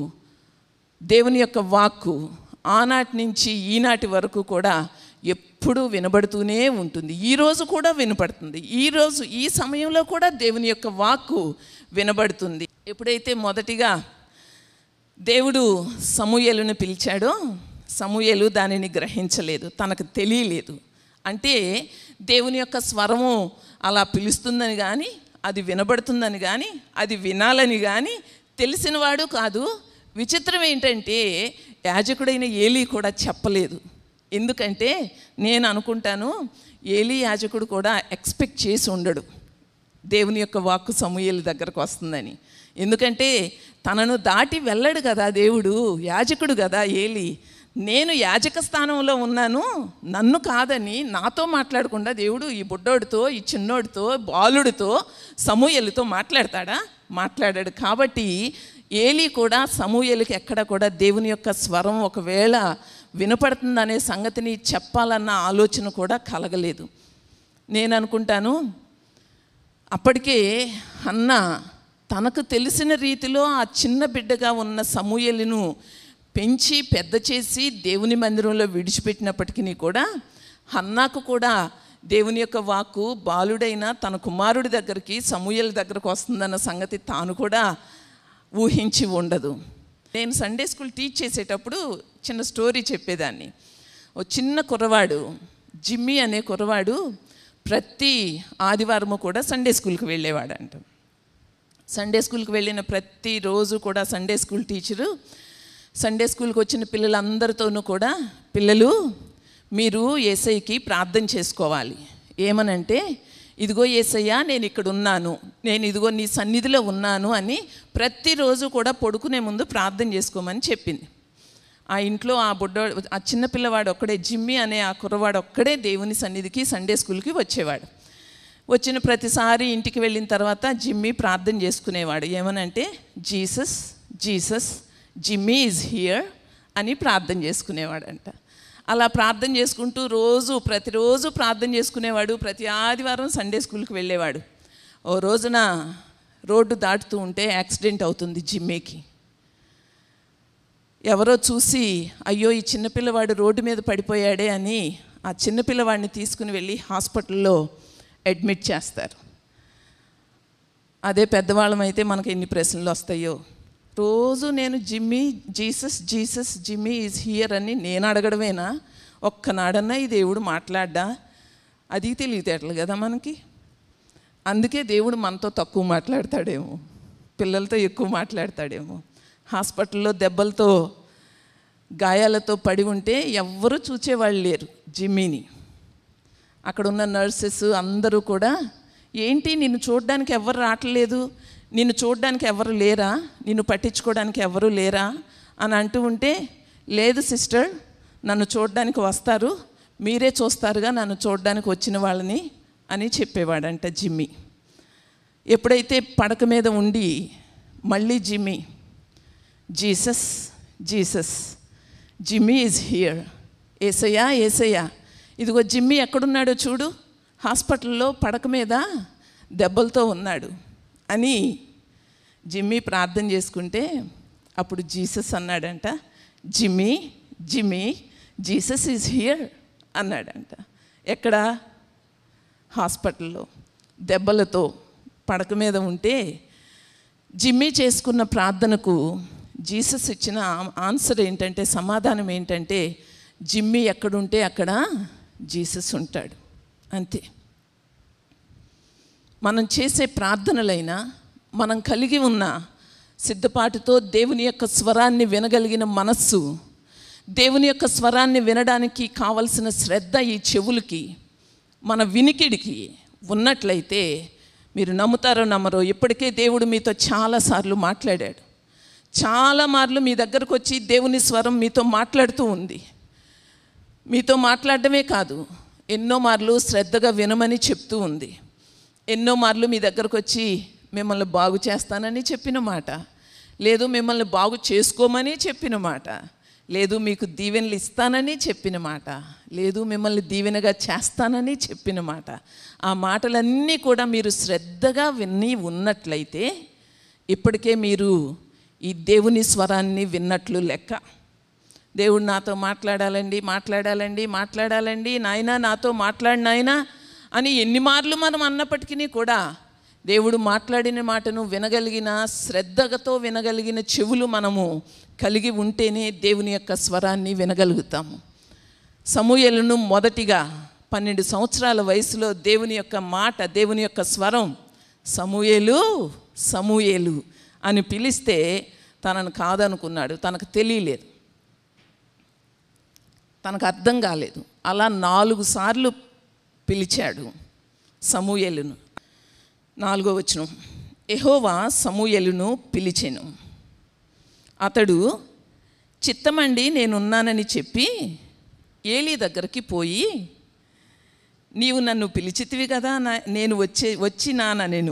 S4: దేవుని యొక్క వాక్కు ఆనాటి నుంచి ఈనాటి వరకు కూడా ఎప్పుడూ వినబడుతూనే ఉంటుంది ఈ రోజు కూడా వినపడుతుంది ఈ రోజు ఈ సమయంలో కూడా దేవుని యొక్క వాక్కు వినబడుతుంది ఎప్పుడైతే మొదటిగా దేవుడు సమూయలును పిలిచాడో సమూయలు దానిని గ్రహించలేదు తనకు తెలియలేదు అంటే దేవుని యొక్క స్వరము అలా పిలుస్తుందని కానీ అది వినబడుతుందని కానీ అది వినాలని కానీ తెలిసినవాడు కాదు విచిత్రం ఏంటంటే యాజకుడైన ఏలీ కూడా చెప్పలేదు ఎందుకంటే నేను అనుకుంటాను ఏలీ యాజకుడు కూడా ఎక్స్పెక్ట్ చేసి ఉండడు దేవుని యొక్క వాక్కు సమూహల దగ్గరకు వస్తుందని ఎందుకంటే తనను దాటి వెళ్ళడు కదా దేవుడు యాజకుడు కదా ఏలి నేను యాజక స్థానంలో ఉన్నాను నన్ను కాదని నాతో మాట్లాడకుండా దేవుడు ఈ బుడ్డోడితో ఈ చిన్నోడితో బాలుడితో సమూహలతో మాట్లాడతాడా మాట్లాడాడు కాబట్టి ఏలి కూడా సమూహలకి ఎక్కడ కూడా దేవుని యొక్క స్వరం ఒకవేళ వినపడుతుందనే సంగతిని చెప్పాలన్న ఆలోచన కూడా కలగలేదు నేను అనుకుంటాను అప్పటికే అన్న తనకు తెలిసిన రీతిలో ఆ చిన్న బిడ్డగా ఉన్న సమూయలను పెంచి పెద్ద చేసి దేవుని మందిరంలో విడిచిపెట్టినప్పటికీ కూడా హన్నాకు కూడా దేవుని యొక్క వాక్కు బాలుడైన తన కుమారుడి దగ్గరికి సమూయల దగ్గరకు వస్తుందన్న సంగతి తాను కూడా ఊహించి ఉండదు నేను సండే స్కూల్ టీచ్ చేసేటప్పుడు చిన్న స్టోరీ చెప్పేదాన్ని ఓ చిన్న కుర్రవాడు జిమ్మి అనే కుర్రవాడు ప్రతి ఆదివారము కూడా సండే స్కూల్కి వెళ్ళేవాడంట సండే స్కూల్కి వెళ్ళిన ప్రతిరోజు కూడా సండే స్కూల్ టీచరు సండే స్కూల్కి వచ్చిన పిల్లలందరితోనూ కూడా పిల్లలు మీరు ఏసైకి ప్రార్థన చేసుకోవాలి ఏమనంటే ఇదిగో ఏసయ్యా నేను ఇక్కడ ఉన్నాను నేను ఇదిగో నీ సన్నిధిలో ఉన్నాను అని ప్రతిరోజు కూడా పడుకునే ముందు ప్రార్థన చేసుకోమని చెప్పింది ఆ ఇంట్లో ఆ బుడ్డ ఆ చిన్న పిల్లవాడు ఒక్కడే జిమ్మి అనే ఆ కుర్రవాడు ఒక్కడే దేవుని సన్నిధికి సండే స్కూల్కి వచ్చేవాడు వచ్చిన ప్రతిసారి ఇంటికి వెళ్ళిన తర్వాత జిమ్మి ప్రార్థన చేసుకునేవాడు ఏమనంటే Jesus Jesus Jimmy is here అని ప్రార్థన చేసుకునేవాడంట అలా ప్రార్థన చేసుకుంటూ రోజు ప్రతిరోజు ప్రార్థన చేసుకునేవాడు ప్రతి ఆదివారం సండే స్కూల్కి వెళ్ళేవాడు ఓ రోజున రోడ్డు దాటుతూ ఉంటే యాక్సిడెంట్ అవుతుంది జిమ్మీకి ఎవరో చూసి అయ్యో ఈ చిన్నపిల్లవాడు రోడ్డు మీద పడిపోయాడే అని ఆ చిన్నపిల్లవాడిని తీసుకుని వెళ్ళి హాస్పిటల్లో అడ్మిట్ చేస్తారు అదే పెద్దవాళ్ళం అయితే మనకు ఎన్ని ప్రశ్నలు వస్తాయో రోజు నేను Jimmy Jesus Jesus Jimmy is here అని నేను అడగడమేనా ఒక్కనాడన్నా ఈ దేవుడు మాట్లాడ్డా అది తెలివితేటలు కదా మనకి అందుకే దేవుడు మనతో తక్కువ మాట్లాడతాడేమో పిల్లలతో ఎక్కువ మాట్లాడతాడేమో హాస్పిటల్లో దెబ్బలతో గాయాలతో పడి ఉంటే ఎవ్వరూ చూచేవాళ్ళు లేరు జిమ్మీని అక్కడ ఉన్న నర్సెస్ అందరూ కూడా ఏంటి నిన్ను చూడడానికి ఎవరు రావట్లేదు నిన్ను చూడడానికి ఎవరు లేరా నిన్ను పట్టించుకోవడానికి ఎవరు లేరా అని అంటూ ఉంటే లేదు సిస్టర్ నన్ను చూడడానికి వస్తారు మీరే చూస్తారుగా నన్ను చూడడానికి వచ్చిన వాళ్ళని అని చెప్పేవాడంట జిమ్మి ఎప్పుడైతే పడక మీద ఉండి మళ్ళీ Jimmy Jesus Jesus Jimmy is here ఏసయ్యా ఏసయ్యా ఇదిగో జిమ్మి ఎక్కడున్నాడో చూడు హాస్పిటల్లో పడక మీద దెబ్బలతో ఉన్నాడు అని జిమ్మి ప్రార్థన చేసుకుంటే అప్పుడు జీసస్ అన్నాడంట జిమ్మి జిమ్మి జీసస్ ఈజ్ హియర్ అన్నాడంట ఎక్కడ హాస్పిటల్లో దెబ్బలతో పడక మీద ఉంటే జిమ్మి చేసుకున్న ప్రార్థనకు జీసస్ ఇచ్చిన ఆ- ఆన్సర్ ఏంటంటే సమాధానం ఏంటంటే జిమ్మి ఎక్కడుంటే అక్కడ జీసస్ ఉంటాడు అంతే మనం చేసే ప్రార్థనలైనా మనం కలిగి ఉన్న సిద్ధపాటుతో దేవుని యొక్క స్వరాన్ని వినగలిగిన మనస్సు దేవుని యొక్క స్వరాన్ని వినడానికి కావలసిన శ్రద్ధ ఈ చెవులకి మన వినికిడికి ఉన్నట్లయితే మీరు నమ్ముతారో నమ్మరో ఇప్పటికే దేవుడు మీతో చాలాసార్లు మాట్లాడాడు చాలా మార్లు మీ దగ్గరకు వచ్చి దేవుని స్వరం మీతో మాట్లాడుతూ ఉంది మీతో మాట్లాడడమే కాదు ఎన్నో మార్లు శ్రద్ధగా వినమని చెప్తూ ఉంది ఎన్నో మార్లు మీ దగ్గరకు వచ్చి మిమ్మల్ని బాగు చేస్తానని చెప్పిన మాట లేదు మిమ్మల్ని బాగు చేసుకోమని చెప్పిన మాట లేదు మీకు దీవెనలు ఇస్తానని చెప్పిన మాట లేదు మిమ్మల్ని దీవెనగా చేస్తానని చెప్పిన మాట ఆ మాటలన్నీ కూడా మీరు శ్రద్ధగా విని ఉన్నట్లయితే ఇప్పటికే మీరు ఈ దేవుని స్వరాన్ని విన్నట్లు లెక్క దేవుడు నాతో మాట్లాడాలండి మాట్లాడాలండి మాట్లాడాలండి నాయనా నాతో మాట్లాడి నాయనా అని ఎన్ని మార్లు మనం అన్నప్పటికీ కూడా దేవుడు మాట్లాడిన మాటను వినగలిగిన శ్రద్ధతో వినగలిగిన చెవులు మనము కలిగి ఉంటేనే దేవుని యొక్క స్వరాన్ని వినగలుగుతాము సమూయలను మొదటిగా పన్నెండు సంవత్సరాల వయసులో దేవుని యొక్క మాట దేవుని యొక్క స్వరం సమూయేలు సమూయేలు అని పిలిస్తే తనను కాదనుకున్నాడు తనకు తెలియలేదు తనకు అర్థం కాలేదు అలా నాలుగు సార్లు పిలిచాడు సమూయలును నాలుగో వచనం ఎహోవా సమూయలును పిలిచెను అతడు చిత్తమండి నేనున్నానని చెప్పి ఏలీ దగ్గరికి పోయి నీవు నన్ను పిలిచితివి కదా నా- నేను వచ్చే వచ్చినాన నేను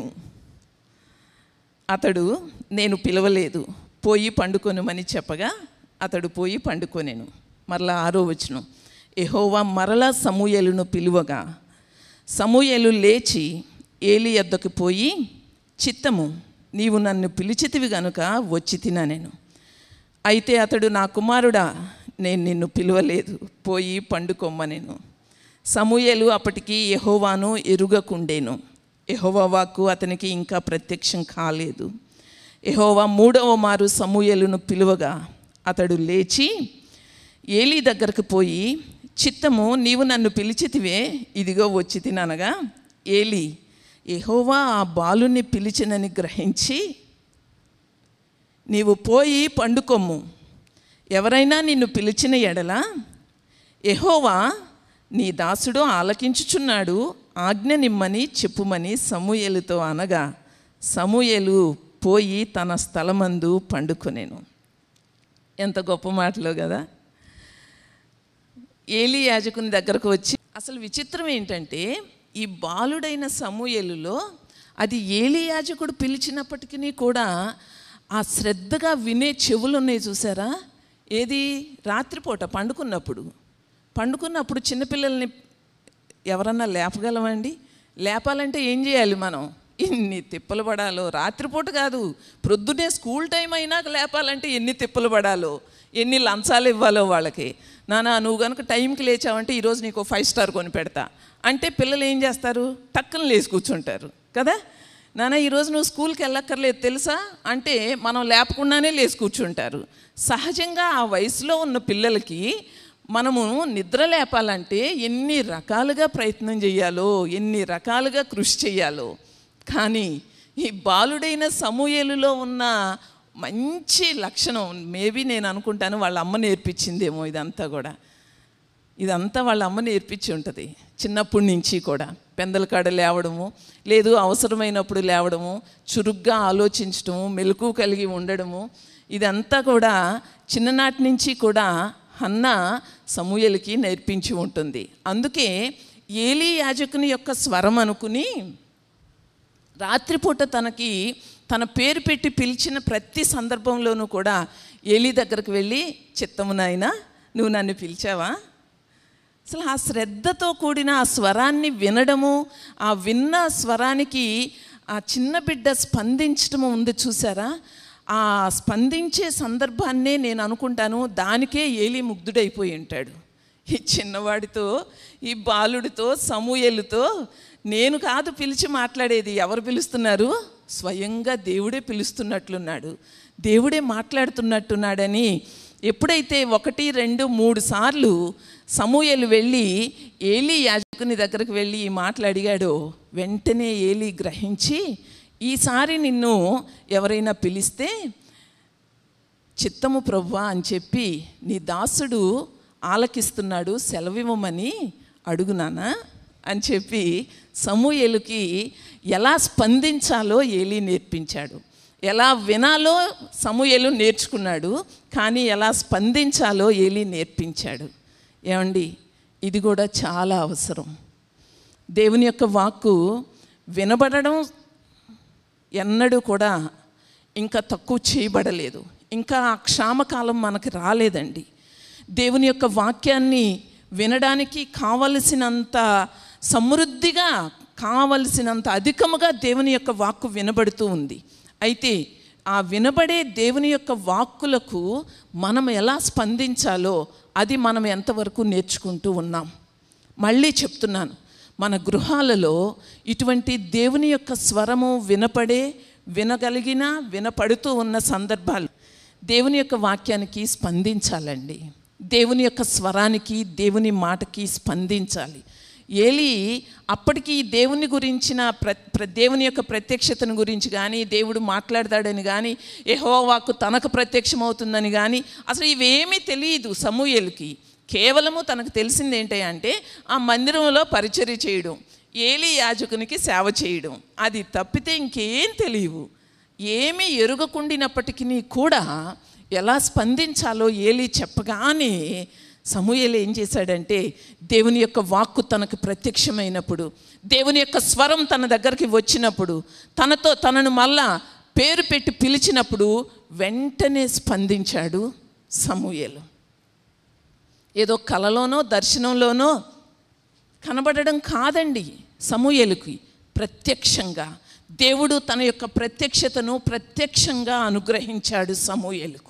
S4: అతడు నేను పిలవలేదు పోయి పండుకొనుమని చెప్పగా అతడు పోయి పండుకొనెను మరలా ఆరో వచనం ఎహోవా మరలా సమూయలును పిలువగా సమూయలు లేచి ఏలి యొద్దకు పోయి చిత్తము నీవు నన్ను పిలిచితివి గనుక వచ్చి తినా నేను అయితే అతడు నా కుమారుడా నేను నిన్ను పిలవలేదు పోయి పండుకొమ్మనెను సమూయేలు అప్పటికి యెహోవాను ఎరుగకుండేను యెహోవా వాక్కు అతనికి ఇంకా ప్రత్యక్షం కాలేదు యెహోవా మూడవ మారు సమూయేలును పిలువగా అతడు లేచి ఏలీ దగ్గరకు పోయి చిత్తము నీవు నన్ను పిలిచితివే ఇదిగో వచ్చి తిననగా ఏలి యెహోవా ఆ బాలుని పిలిచినని గ్రహించి నీవు పోయి పండుకొమ్ము ఎవరైనా నిన్ను పిలిచిన ఎడల ఎహోవా నీ దాసుడు ఆలకించుచున్నాడు ఆజ్ఞ నిమ్మని చెప్పుమని సమూయేలుతో అనగా సమూయేలు పోయి తన స్థలమందు పండుకొనేను ఎంత గొప్ప మాటలో కదా ఏలి యాజకుని దగ్గరకు వచ్చి అసలు విచిత్రం ఏంటంటే ఈ బాలుడైన సమూయేలులో అది ఏలి యాజకుడు పిలిచినప్పటికీ కూడా ఆ శ్రద్ధగా వినే చెవులు ఉన్నాయి చూసారా ఏది రాత్రిపూట పండుకున్నప్పుడు పండుకున్నప్పుడు చిన్నపిల్లల్ని ఎవరన్నా లేపగలమండి లేపాలంటే ఏం చేయాలి మనం ఎన్ని తిప్పలు పడాలో రాత్రిపూట కాదు ప్రొద్దునే స్కూల్ టైం అయినా లేపాలంటే ఎన్ని తిప్పలు పడాలో ఎన్ని లంచాలు ఇవ్వాలో వాళ్ళకి నానా నువ్వు కనుక టైంకి లేచావంటే ఈరోజు నీకు ఫైవ్ స్టార్ కొని పెడతా అంటే పిల్లలు ఏం చేస్తారు టక్కున లేచి కూర్చుంటారు కదా నాన్న ఈరోజు నువ్వు స్కూల్కి వెళ్ళక్కర్లేదు తెలుసా అంటే మనం లేపకుండానే లేచి కూర్చుంటారు సహజంగా ఆ వయసులో ఉన్న పిల్లలకి మనము నిద్ర లేపాలంటే ఎన్ని రకాలుగా ప్రయత్నం చేయాలో ఎన్ని రకాలుగా కృషి చేయాలో కానీ ఈ బాలుడైన సమూయేలులో ఉన్న మంచి లక్షణం మేబీ నేను అనుకుంటాను వాళ్ళ అమ్మ నేర్పించిందేమో ఇదంతా కూడా ఇదంతా వాళ్ళ అమ్మ నేర్పించి ఉంటుంది చిన్నప్పటి నుంచి కూడా పెందల కాడ లేవడము లేదు అవసరమైనప్పుడు లేవడము చురుగ్గా ఆలోచించడము మెలకు కలిగి ఉండడము ఇదంతా కూడా చిన్ననాటి నుంచి కూడా హన్న సమూయలకి నేర్పించి ఉంటుంది అందుకే ఏలీ యాజకుని యొక్క స్వరం అనుకుని రాత్రిపూట తనకి తన పేరు పెట్టి పిలిచిన ప్రతి సందర్భంలోనూ కూడా ఏలీ దగ్గరకు వెళ్ళి చిత్తము నాయనా నువ్వు నన్ను పిలిచావా అసలు ఆ శ్రద్ధతో కూడిన ఆ స్వరాన్ని వినడము ఆ విన్న స్వరానికి ఆ చిన్న బిడ్డ స్పందించడము ఉంది చూసారా ఆ స్పందించే సందర్భాన్నే నేను అనుకుంటాను దానికే ఏలి ముగ్ధుడైపోయి ఉంటాడు ఈ చిన్నవాడితో ఈ బాలుడితో సమూయలతో నేను కాదు పిలిచి మాట్లాడేది ఎవరు పిలుస్తున్నారు స్వయంగా దేవుడే పిలుస్తున్నట్లున్నాడు దేవుడే మాట్లాడుతున్నట్టున్నాడని ఎప్పుడైతే ఒకటి రెండు మూడు సార్లు సమూయలు వెళ్ళి ఏలీ యాజకుని దగ్గరకు వెళ్ళి ఈ మాటలు అడిగాడో వెంటనే ఏలీ గ్రహించి ఈసారి నిన్ను ఎవరైనా పిలిస్తే చిత్తము ప్రవ్వా అని చెప్పి నీ దాసుడు ఆలకిస్తున్నాడు సెలవివ్వమని అడుగునానా అని చెప్పి సమూయేలుకి ఎలా స్పందించాలో ఏలీ నేర్పించాడు ఎలా వినాలో సమూయేలు నేర్చుకున్నాడు కానీ ఎలా స్పందించాలో ఏలీ నేర్పించాడు ఏమండి ఇది కూడా చాలా అవసరం దేవుని యొక్క వాక్కు వినబడడం ఎన్నడూ కూడా ఇంకా తక్కువ చేయబడలేదు ఇంకా ఆ క్షామకాలం మనకు రాలేదండి దేవుని యొక్క వాక్యాన్ని వినడానికి కావలసినంత సమృద్ధిగా కావలసినంత అధికముగా దేవుని యొక్క వాక్కు వినబడుతూ ఉంది అయితే ఆ వినబడే దేవుని యొక్క వాక్కులకు మనం ఎలా స్పందించాలో అది మనం ఎంతవరకు నేర్చుకుంటూ ఉన్నాం మళ్ళీ చెప్తున్నాను మన గృహాలలో ఇటువంటి దేవుని యొక్క స్వరము వినపడే వినగలిగిన వినపడుతూ ఉన్న సందర్భాలు దేవుని యొక్క వాక్యానికి స్పందించాలండి దేవుని యొక్క స్వరానికి దేవుని మాటకి స్పందించాలి ఏలి అప్పటికి దేవుని గురించిన ప్ర ప్ర దేవుని యొక్క ప్రత్యక్షతను గురించి కానీ దేవుడు మాట్లాడతాడని కానీ వాక్కు తనకు ప్రత్యక్షమవుతుందని కానీ అసలు ఇవేమీ తెలియదు సమూయేలుకి కేవలము తనకు తెలిసింది ఏంటంటే ఆ మందిరంలో పరిచర్య చేయడం ఏలి యాజకునికి సేవ చేయడం అది తప్పితే ఇంకేం తెలియవు ఏమీ ఎరుగకుండినప్పటికీ కూడా ఎలా స్పందించాలో ఏలి చెప్పగానే సమూయేలు ఏం చేశాడంటే దేవుని యొక్క వాక్కు తనకు ప్రత్యక్షమైనప్పుడు దేవుని యొక్క స్వరం తన దగ్గరికి వచ్చినప్పుడు తనతో తనను మళ్ళా పేరు పెట్టి పిలిచినప్పుడు వెంటనే స్పందించాడు సమూయేలు ఏదో కలలోనో దర్శనంలోనో కనబడడం కాదండి సమూయేలుకి ప్రత్యక్షంగా దేవుడు తన యొక్క ప్రత్యక్షతను ప్రత్యక్షంగా అనుగ్రహించాడు సమూయేలుకు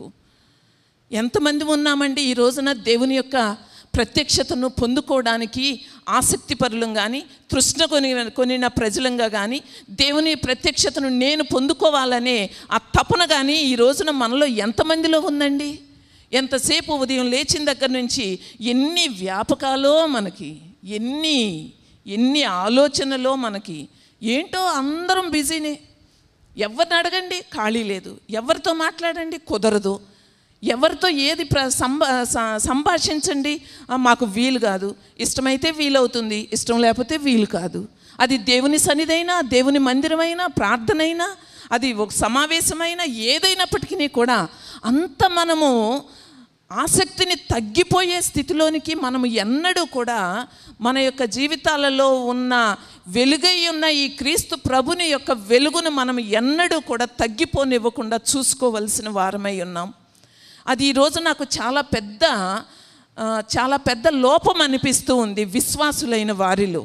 S4: ఎంతమంది ఉన్నామండి ఈ రోజున దేవుని యొక్క ప్రత్యక్షతను పొందుకోవడానికి ఆసక్తి పరులం కానీ తృష్ణ కొని కొనిన ప్రజలంగా కానీ దేవుని ప్రత్యక్షతను నేను పొందుకోవాలనే ఆ తపన కానీ ఈ రోజున మనలో ఎంతమందిలో ఉందండి ఎంతసేపు ఉదయం లేచిన దగ్గర నుంచి ఎన్ని వ్యాపకాలో మనకి ఎన్ని ఎన్ని ఆలోచనలో మనకి ఏంటో అందరం బిజీనే ఎవరిని అడగండి ఖాళీ లేదు ఎవరితో మాట్లాడండి కుదరదు ఎవరితో ఏది ప్ర సంభా స- సంభాషించండి ఆ, మాకు వీలు కాదు ఇష్టమైతే వీలవుతుంది ఇష్టం లేకపోతే వీలు కాదు అది దేవుని సన్నిధైనా దేవుని మందిరమైనా ప్రార్థనైనా అది ఒక సమావేశమైనా ఏదైనప్పటికీ కూడా అంత మనము ఆసక్తిని తగ్గిపోయే స్థితిలోనికి మనం ఎన్నడూ కూడా మన యొక్క జీవితాలలో ఉన్న వెలుగై ఉన్న ఈ క్రీస్తు ప్రభుని యొక్క వెలుగును మనం ఎన్నడూ కూడా తగ్గిపోనివ్వకుండా చూసుకోవలసిన వారమై ఉన్నాం అది ఈరోజు నాకు చాలా పెద్ద ఆ, చాలా పెద్ద లోపం అనిపిస్తూ ఉంది విశ్వాసులైన వారిలో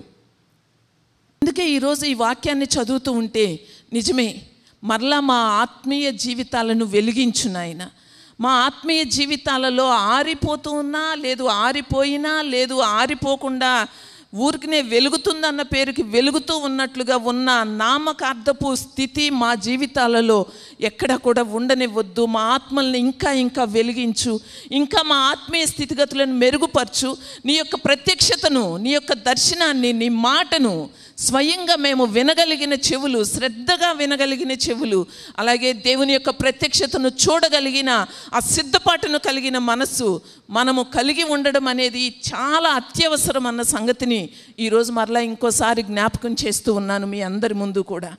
S4: అందుకే ఈరోజు ఈ వాక్యాన్ని చదువుతూ ఉంటే నిజమే మరలా మా ఆత్మీయ జీవితాలను వెలిగించు నాయన మా ఆత్మీయ జీవితాలలో ఆరిపోతూ ఉన్నా లేదు ఆరిపోయినా లేదు ఆరిపోకుండా ఊరికినే వెలుగుతుందన్న పేరుకి వెలుగుతూ ఉన్నట్లుగా ఉన్న నామకార్థపు స్థితి మా జీవితాలలో ఎక్కడ కూడా ఉండనివ్వద్దు మా ఆత్మల్ని ఇంకా ఇంకా వెలిగించు ఇంకా మా ఆత్మీయ స్థితిగతులను మెరుగుపరచు నీ యొక్క ప్రత్యక్షతను నీ యొక్క దర్శనాన్ని నీ మాటను స్వయంగా మేము వినగలిగిన చెవులు శ్రద్ధగా వినగలిగిన చెవులు అలాగే దేవుని యొక్క ప్రత్యక్షతను చూడగలిగిన ఆ సిద్ధపాటును కలిగిన మనస్సు మనము కలిగి ఉండడం అనేది చాలా అత్యవసరం అన్న సంగతిని ఈరోజు మరలా ఇంకోసారి జ్ఞాపకం చేస్తూ ఉన్నాను మీ అందరి ముందు కూడా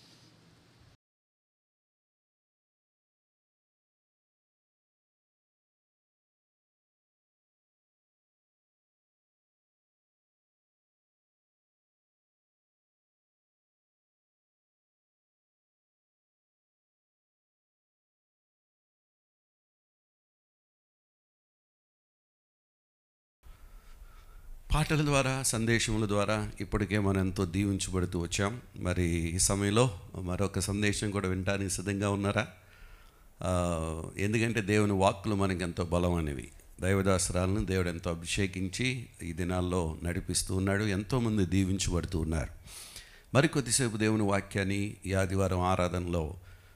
S1: పాటల ద్వారా సందేశముల ద్వారా ఇప్పటికే మనం ఎంతో దీవించబడుతూ వచ్చాం మరి ఈ సమయంలో మరొక సందేశం కూడా వినడానికి సిద్ధంగా ఉన్నారా ఆ, ఎందుకంటే దేవుని వాక్కులు మనకి ఎంతో బలం అనేవి దైవదాసరాలను దేవుడు ఎంతో అభిషేకించి ఈ దినాల్లో నడిపిస్తూ ఉన్నాడు ఎంతోమంది దీవించబడుతూ ఉన్నారు మరి కొద్దిసేపు దేవుని వాక్యాన్ని ఈ ఆదివారం ఆరాధనలో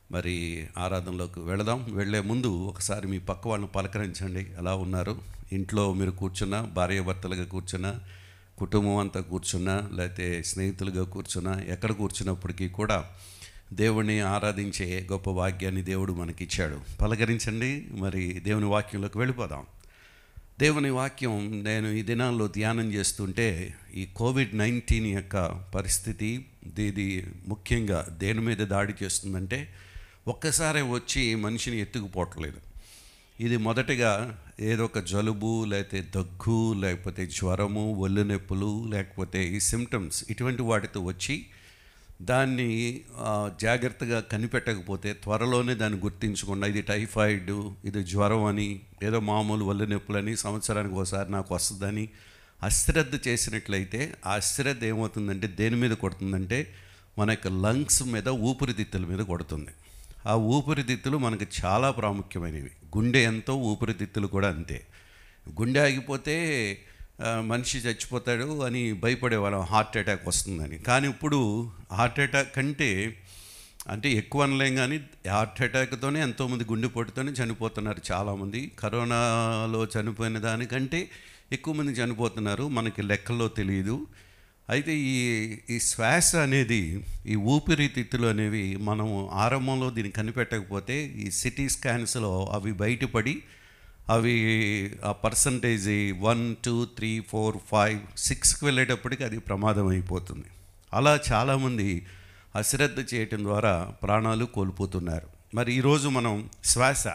S1: మరి ఆరాధనలోకి వెళదాం వెళ్ళే ముందు ఒకసారి మీ పక్క వాళ్ళని పలకరించండి ఎలా ఉన్నారు ఇంట్లో మీరు కూర్చున్నా భార్యాభర్తలుగా కూర్చున్నా కుటుంబం అంతా కూర్చున్నా లేకపోతే స్నేహితులుగా కూర్చున్నా ఎక్కడ కూర్చున్నప్పటికీ కూడా దేవుణ్ణి ఆరాధించే గొప్ప వాక్యాన్ని దేవుడు మనకిచ్చాడు పలకరించండి మరి దేవుని వాక్యంలోకి వెళ్ళిపోదాం దేవుని వాక్యం నేను ఈ దినాల్లో ధ్యానం చేస్తుంటే ఈ కోవిడ్ నైన్టీన్ యొక్క పరిస్థితి ఇది ముఖ్యంగా దేని మీద దాడి చేస్తుందంటే ఒక్కసారే వచ్చి మనిషిని ఎత్తుకుపోవట్లేదు ఇది మొదటగా ఏదో ఒక జలుబు లేకపోతే దగ్గు లేకపోతే జ్వరము ఒళ్ళు నొప్పులు లేకపోతే ఈ సిమ్టమ్స్ ఇటువంటి వాటితో వచ్చి దాన్ని ఆ, జాగ్రత్తగా కనిపెట్టకపోతే త్వరలోనే దాన్ని గుర్తించకుండా ఇది టైఫాయిడ్ ఇది జ్వరం అని ఏదో మామూలు ఒళ్ళు నొప్పులని సంవత్సరానికి ఒకసారి నాకు వస్తుందని అశ్రద్ధ చేసినట్లయితే ఆ అశ్రద్ధ ఏమవుతుందంటే దేని మీద కొడుతుందంటే మన యొక్క లంగ్స్ మీద ఊపిరితిత్తుల మీద కొడుతుంది ఆ ఊపిరితిత్తులు మనకు చాలా ప్రాముఖ్యమైనవి గుండె ఎంతో ఊపిరితిత్తులు కూడా అంతే గుండె ఆగిపోతే ఆ, మనిషి చచ్చిపోతాడు అని భయపడేవాళ్ళం హార్ట్ అటాక్ వస్తుందని కానీ ఇప్పుడు హార్ట్ అటాక్ కంటే అంటే ఎక్కువ అనలేం కానీ హార్ట్ అటాక్తోనే ఎంతోమంది గుండెపోటుతోనే చనిపోతున్నారు చాలామంది కరోనాలో చనిపోయిన దానికంటే ఎక్కువ మంది చనిపోతున్నారు మనకి లెక్కల్లో తెలియదు అయితే ఈ ఈ శ్వాస అనేది ఈ ఊపిరితిత్తులు అనేవి మనం ఆరంభంలో దీన్ని కనిపెట్టకపోతే ఈ సిటీ స్కాన్స్లో అవి బయటపడి అవి ఆ percentage one two three four five సిక్స్కి వెళ్ళేటప్పటికి అది ప్రమాదం అయిపోతుంది అలా చాలామంది అశ్రద్ధ చేయటం ద్వారా ప్రాణాలు కోల్పోతున్నారు మరి ఈరోజు మనం శ్వాస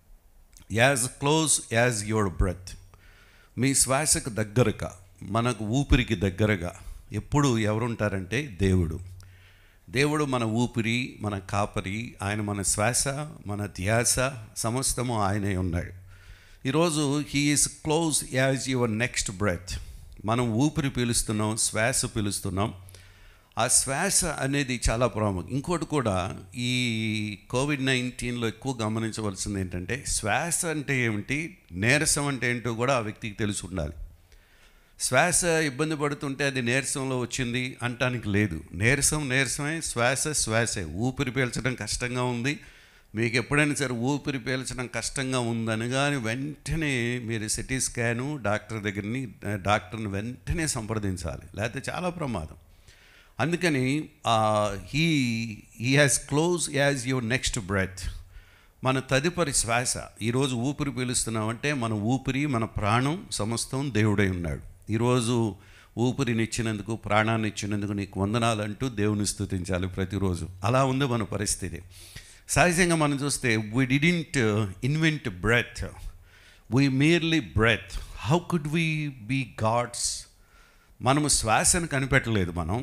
S1: as close as your breath మీ శ్వాసకు దగ్గరగా మనకు ఊపిరికి దగ్గరగా ఎప్పుడు ఎవరుంటారంటే దేవుడు దేవుడు మన ఊపిరి మన కాపరి ఆయన మన శ్వాస మన ధ్యాస సమస్తము ఆయనే ఉన్నాడు ఈరోజు he is close as your next breath మనం ఊపిరి పీలుస్తున్నాం శ్వాస పీలుస్తున్నాం ఆ శ్వాస అనేది చాలా ప్రాముఖ్యం ఇంకోటి కూడా ఈ కోవిడ్ నైన్టీన్లో ఎక్కువ గమనించవలసింది ఏంటంటే శ్వాస అంటే ఏమిటి నీరసం అంటే ఏంటో కూడా ఆ వ్యక్తికి తెలిసి ఉండాలి శ్వాస ఇబ్బంది పడుతుంటే అది నీరసంలో వచ్చింది అంటానికి లేదు నీరసం నీరసమే శ్వాస శ్వాసే ఊపిరి పీల్చడం కష్టంగా ఉంది మీకు ఎప్పుడైనా సరే ఊపిరి పీల్చడం కష్టంగా ఉందని కానీ వెంటనే మీరు సిటీ స్కాను డాక్టర్ దగ్గరని డాక్టర్ని వెంటనే సంప్రదించాలి లేకపోతే చాలా ప్రమాదం అందుకని he he has close as your next breath మన తదుపరి శ్వాస ఈరోజు ఊపిరి పీలుస్తున్నామంటే మన ఊపిరి మన ప్రాణం సమస్తం దేవుడై ఉన్నాడు ఈరోజు ఊపిరినిచ్చినందుకు ప్రాణాన్ని ఇచ్చినందుకు నీకు వందనాలంటూ దేవుని స్థుతించాలి ప్రతిరోజు అలా ఉంది మన పరిస్థితి సహజంగా మనం చూస్తే we didn't invent breath we merely breathe how could we be gods మనము శ్వాసను కనిపెట్టలేదు మనం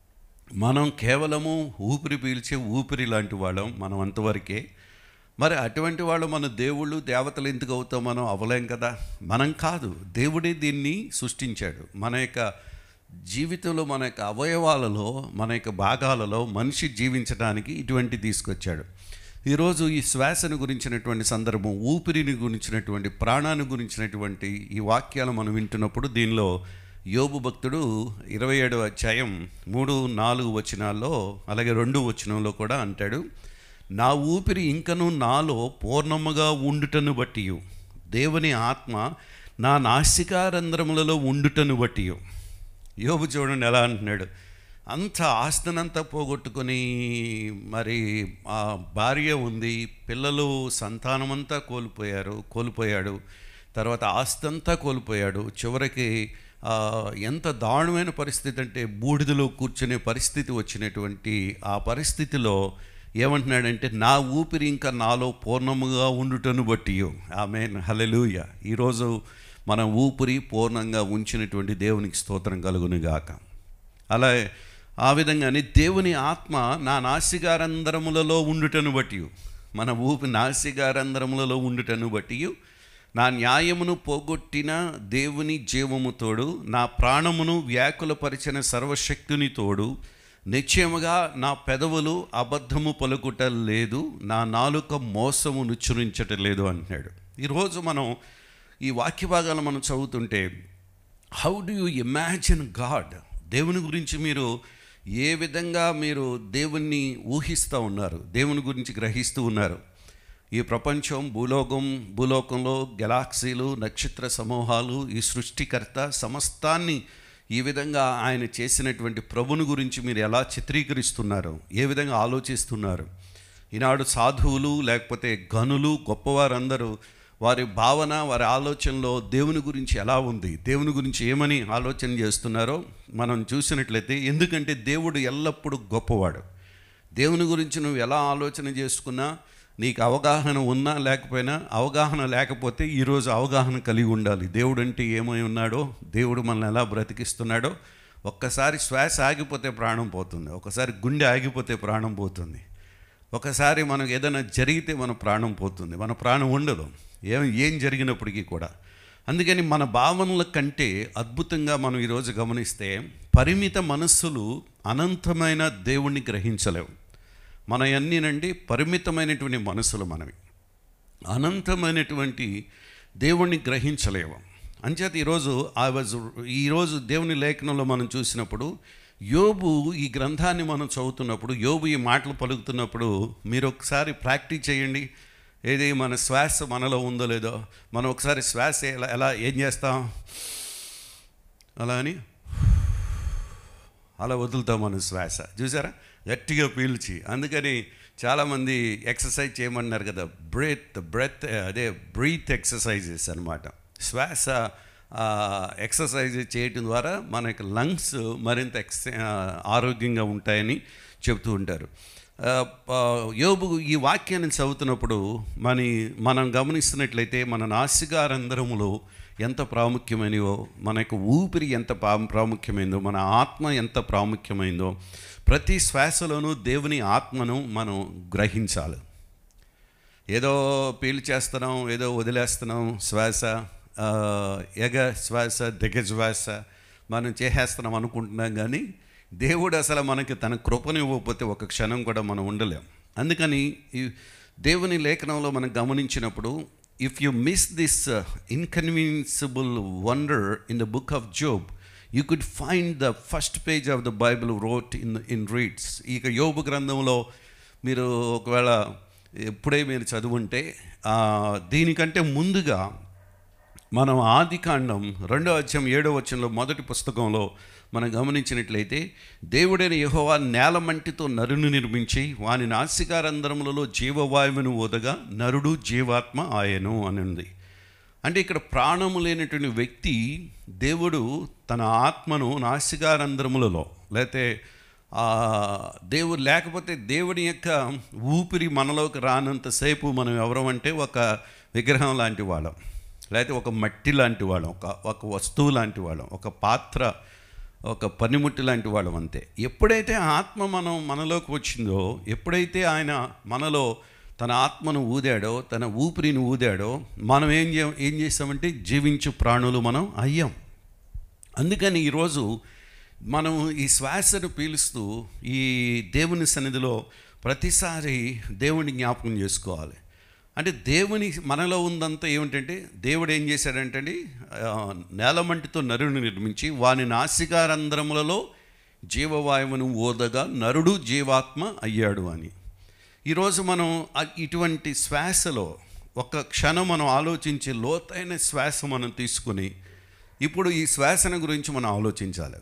S1: మనం కేవలము ఊపిరి పీల్చే ఊపిరి లాంటి వాళ్ళం మనం అంతవరకే మరి అటువంటి వాళ్ళు మన దేవుళ్ళు దేవతలు ఎందుకు అవుతాం మనం అవ్వలేం కదా మనం కాదు దేవుడే దీన్ని సృష్టించాడు మన యొక్క జీవితంలో మన యొక్క అవయవాలలో మన యొక్క భాగాలలో మనిషి జీవించడానికి ఇటువంటి తీసుకొచ్చాడు ఈరోజు ఈ శ్వాసను గురించినటువంటి సందర్భం ఊపిరిని గురించినటువంటి ప్రాణాన్ని గురించినటువంటి ఈ వాక్యాలు మనం వింటున్నప్పుడు దీనిలో యోబు భక్తుడు ఇరవై ఏడవ అధ్యాయం మూడు నాలుగు వచనాల్లో అలాగే రెండు వచనంలో కూడా అంటాడు నా ఊపిరి ఇంకను నాలో పూర్ణముగా ఉండుటను బట్టి దేవుని ఆత్మ నా నాసికారంధ్రములలో ఉండుటను బట్టి యోబు చూడండి ఎలా అంటున్నాడు అంత ఆస్తినంతా పోగొట్టుకొని మరి ఆ భార్య ఉంది పిల్లలు సంతానమంతా కోల్పోయారు కోల్పోయాడు తర్వాత ఆస్తి అంతా కోల్పోయాడు చివరికి ఆ, ఎంత దారుణమైన పరిస్థితి అంటే బూడిదలో కూర్చునే పరిస్థితి వచ్చినటువంటి ఆ పరిస్థితిలో ఏమంటున్నాడంటే నా ఊపిరి ఇంకా నాలో పూర్ణముగా ఉండుటను బట్టి ఆమె హలెలూయ ఈరోజు మన ఊపిరి పూర్ణంగా ఉంచినటువంటి దేవునికి స్తోత్రం కలుగునుగాక అలా ఆ విధంగానే దేవుని ఆత్మ నా నాసిగారంధ్రములలో ఉండుటను బట్టి మన ఊపి నాసిగారంధ్రములలో ఉండుటను బట్టి నా న్యాయమును పోగొట్టిన దేవుని జీవము తోడు నా ప్రాణమును వ్యాకులపరిచిన సర్వశక్తుని తోడు నిశ్చయముగా నా పెదవులు అబద్ధము పలుకుట లేదు నా నాలుక మోసము నుచ్చురించట లేదు అంటున్నాడు ఈరోజు మనం ఈ వాక్య భాగాలు మనం చదువుతుంటే how do you imagine God దేవుని గురించి మీరు ఏ విధంగా మీరు దేవుణ్ణి ఊహిస్తూ ఉన్నారు దేవుని గురించి గ్రహిస్తూ ఉన్నారు ఈ ప్రపంచం భూలోకం భూలోకంలో గెలాక్సీలు నక్షత్ర సమూహాలు ఈ సృష్టికర్త సమస్తాన్ని ఈ విధంగా ఆయన చేసినటువంటి ప్రభుని గురించి మీరు ఎలా చిత్రీకరిస్తున్నారు ఏ విధంగా ఆలోచిస్తున్నారు ఈనాడు సాధువులు లేకపోతే గనులు గొప్పవారందరూ వారి భావన వారి ఆలోచనలో దేవుని గురించి ఎలా ఉంది దేవుని గురించి ఏమని ఆలోచన చేస్తున్నారో మనం చూసినట్లయితే ఎందుకంటే దేవుడు ఎల్లప్పుడూ గొప్పవాడు దేవుని గురించి నువ్వు ఎలా ఆలోచన చేసుకున్నా నీకు అవగాహన ఉన్నా లేకపోయినా అవగాహన లేకపోతే ఈరోజు అవగాహన కలిగి ఉండాలి దేవుడు అంటే ఏమై ఉన్నాడో దేవుడు మనల్ని ఎలా బ్రతికిస్తున్నాడో ఒక్కసారి శ్వాస ఆగిపోతే ప్రాణం పోతుంది ఒకసారి గుండె ఆగిపోతే ప్రాణం పోతుంది ఒకసారి మనకు ఏదైనా జరిగితే మన ప్రాణం పోతుంది మన ప్రాణం ఉండదు ఏం ఏం జరిగినప్పటికీ కూడా అందుకని మన భావనల కంటే అద్భుతంగా మనం ఈరోజు గమనిస్తే పరిమిత మనస్సులు అనంతమైన దేవుణ్ణి గ్రహించలేవు మన అన్నీనండి పరిమితమైనటువంటి మనసులు మనవి అనంతమైనటువంటి దేవుణ్ణి గ్రహించలేము అంచేత ఈరోజు ఆ వాజ్ ఈరోజు దేవుని లేఖనంలో మనం చూసినప్పుడు యోబు ఈ గ్రంథాన్ని మనం చదువుతున్నప్పుడు యోబు ఈ మాటలు పలుకుతున్నప్పుడు మీరు ఒకసారి ప్రాక్టీస్ చేయండి ఏది మన శ్వాస మనలో ఉందో లేదో మనం ఒకసారి శ్వాస ఎలా ఎలా ఏం చేస్తాం అలా అని అలా వదులుతాం మన శ్వాస చూసారా గట్టిగా పీల్చి అందుకని చాలామంది ఎక్సర్సైజ్ చేయమన్నారు కదా బ్రెత్ బ్రెత్ అదే బ్రీత్ ఎక్సర్సైజెస్ అనమాట శ్వాస ఎక్సర్సైజ్ చేయటం ద్వారా మన యొక్క లంగ్స్ మరింత ఎక్స్ ఆరోగ్యంగా ఉంటాయని చెబుతూ ఉంటారు ఆ, ప- యోబు ఈ వాక్యాన్ని చదువుతున్నప్పుడు మన మనం గమనిస్తున్నట్లయితే మన నాసికారంధ్రములో ఎంత ప్రాముఖ్యమైనవో మన యొక్క ఊపిరి ఎంత ప్రా- ప్రాముఖ్యమైందో మన ఆత్మ ఎంత ప్రాముఖ్యమైందో ప్రతి శ్వాసలోనూ దేవుని ఆత్మను మనం గ్రహించాలి ఏదో పీల్చేస్తున్నాం ఏదో వదిలేస్తున్నాం శ్వాస ఆ, ఎగ శ్వాస దిగ శ్వాస మనం చేసేస్తున్నాం అనుకుంటున్నాం కానీ దేవుడు అసలు మనకి తన కృపను ఇవ్వకపోతే ఒక క్షణం కూడా మనం ఉండలేం అందుకని ఈ దేవుని లేఖనంలో మనం గమనించినప్పుడు ఇఫ్ యు మిస్ దిస్ ఇన్కన్వీనియన్సిబుల్ wonder in the book of Job you could find the first page of the Bible wrote in in reads ఇక యోబు గ్రంథంలో మీరు ఒకవేళ ఎప్పుడే మీరు చదువుంటే ఆ, దీనికంటే ముందుగా మనం ఆది కాండం రెండో అధ్యాయం ఏడో వచనంలో మొదటి పుస్తకంలో మనం గమనించినట్లయితే దేవుడైన యెహోవా నేలమంటితో నరుని నిర్మించి వాని నాసికారంధ్రములలో జీవవాయువును ఓదగా నరుడు జీవాత్మ ఆయను అని ఉంది అంటే ఇక్కడ ప్రాణము లేనటువంటి వ్యక్తి దేవుడు తన ఆత్మను నాసికారంధ్రములలో లేకపోతే ఆ, దేవుడు లేకపోతే దేవుని యొక్క ఊపిరి మనలోకి రానంతసేపు మనం ఎవరమంటే ఒక విగ్రహం లాంటి వాళ్ళం లేకపోతే ఒక మట్టి లాంటి వాళ్ళం ఒక ఒక వస్తువు లాంటి వాళ్ళం ఒక పాత్ర ఒక పనిముట్టి లాంటి వాళ్ళం అంతే ఎప్పుడైతే ఆత్మ మనం మనలోకి వచ్చిందో ఎప్పుడైతే ఆయన మనలో తన ఆత్మను ఊదాడో తన ఊపిరిని ఊదాడో మనం ఏం చే ఏం చేస్తామంటే జీవించు ప్రాణులు మనం అయ్యాం అందుకని ఈరోజు మనం ఈ శ్వాసను పీలుస్తూ ఈ దేవుని సన్నిధిలో ప్రతిసారి దేవుని జ్ఞాపకం చేసుకోవాలి అంటే దేవుని మనలో ఉందంతా ఏమిటంటే దేవుడు ఏం చేశాడంటే ఆ, నేలమంటితో నరుని నిర్మించి వాని నాసికారంధ్రములలో జీవవాయువును ఓదగా నరుడు జీవాత్మ అయ్యాడు అని ఈరోజు మనం ఆ- ఇటువంటి శ్వాసలో ఒక క్షణం మనం ఆలోచించి లోతైన శ్వాస మనం తీసుకుని ఇప్పుడు ఈ శ్వాసన గురించి మనం ఆలోచించాలి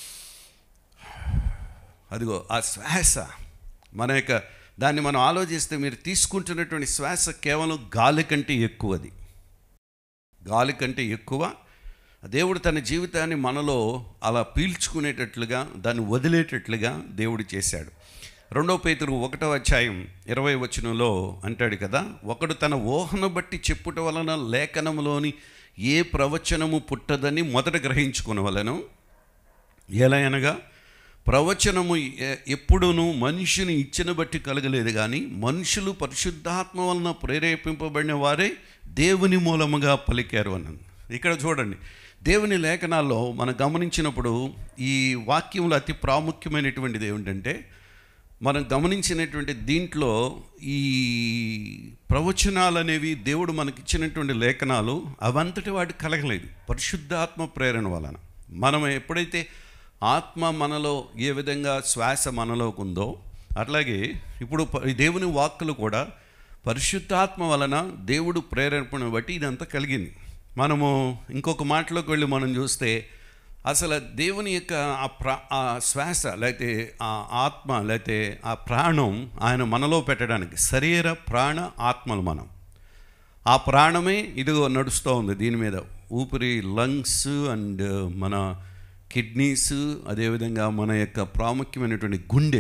S1: అదిగో ఆ శ్వాస మన యొక్క దాన్ని మనం ఆలోచిస్తే మీరు తీసుకుంటున్నటువంటి శ్వాస కేవలం గాలి కంటే ఎక్కువది గాలి కంటే ఎక్కువ దేవుడు తన జీవితాన్ని మనలో అలా పీల్చుకునేటట్లుగా దాన్ని వదిలేటట్లుగా దేవుడు చేశాడు రెండో పేతురు ఒకటో అధ్యాయం ఇరవై వచనంలో అంటాడు కదా ఒకడు తన ఊహను బట్టి చెప్పుట వలన లేఖనములోని ఏ ప్రవచనము పుట్టదని మొదట గ్రహించుకునవలను ఎలా అనగా ప్రవచనము ఎ- ఎప్పుడునూ మనుషుని ఇచ్చిన బట్టి కలగలేదు కానీ మనుషులు పరిశుద్ధాత్మ వలన ప్రేరేపింపబడిన వారే దేవుని మూలముగా పలికారు అన్నది ఇక్కడ చూడండి దేవుని లేఖనాల్లో మనం గమనించినప్పుడు ఈ వాక్యంలో అతి ప్రాముఖ్యమైనటువంటిది ఏమిటంటే మనం గమనించినటువంటి దీంట్లో ఈ ప్రవచనాలు అనేవి దేవుడు మనకిచ్చినటువంటి లేఖనాలు అవంతటి వాటి కలగలేదు పరిశుద్ధాత్మ ప్రేరణ వలన మనం ఎప్పుడైతే ఆత్మ మనలో ఏ విధంగా శ్వాస మనలోకి ఉందో అట్లాగే ఇప్పుడు ప- ఈ దేవుని వాక్కులు కూడా పరిశుద్ధాత్మ వలన దేవుడు ప్రేరేపణ బట్టి ఇదంతా కలిగింది మనము ఇంకొక మాటలోకి వెళ్ళి మనం చూస్తే అసలు దేవుని యొక్క ఆ ప్రా ఆ శ్వాస లేకపోతే ఆ ఆత్మ లేకపోతే ఆ ప్రాణం ఆయన మనలో పెట్టడానికి శరీర ప్రాణ ఆత్మలు మనం ఆ ప్రాణమే ఇదిగో నడుస్తూ ఉంది దీని మీద ఊపిరి లంగ్స్ అండ్ మన కిడ్నీస్ అదేవిధంగా మన యొక్క ప్రాముఖ్యమైనటువంటి గుండె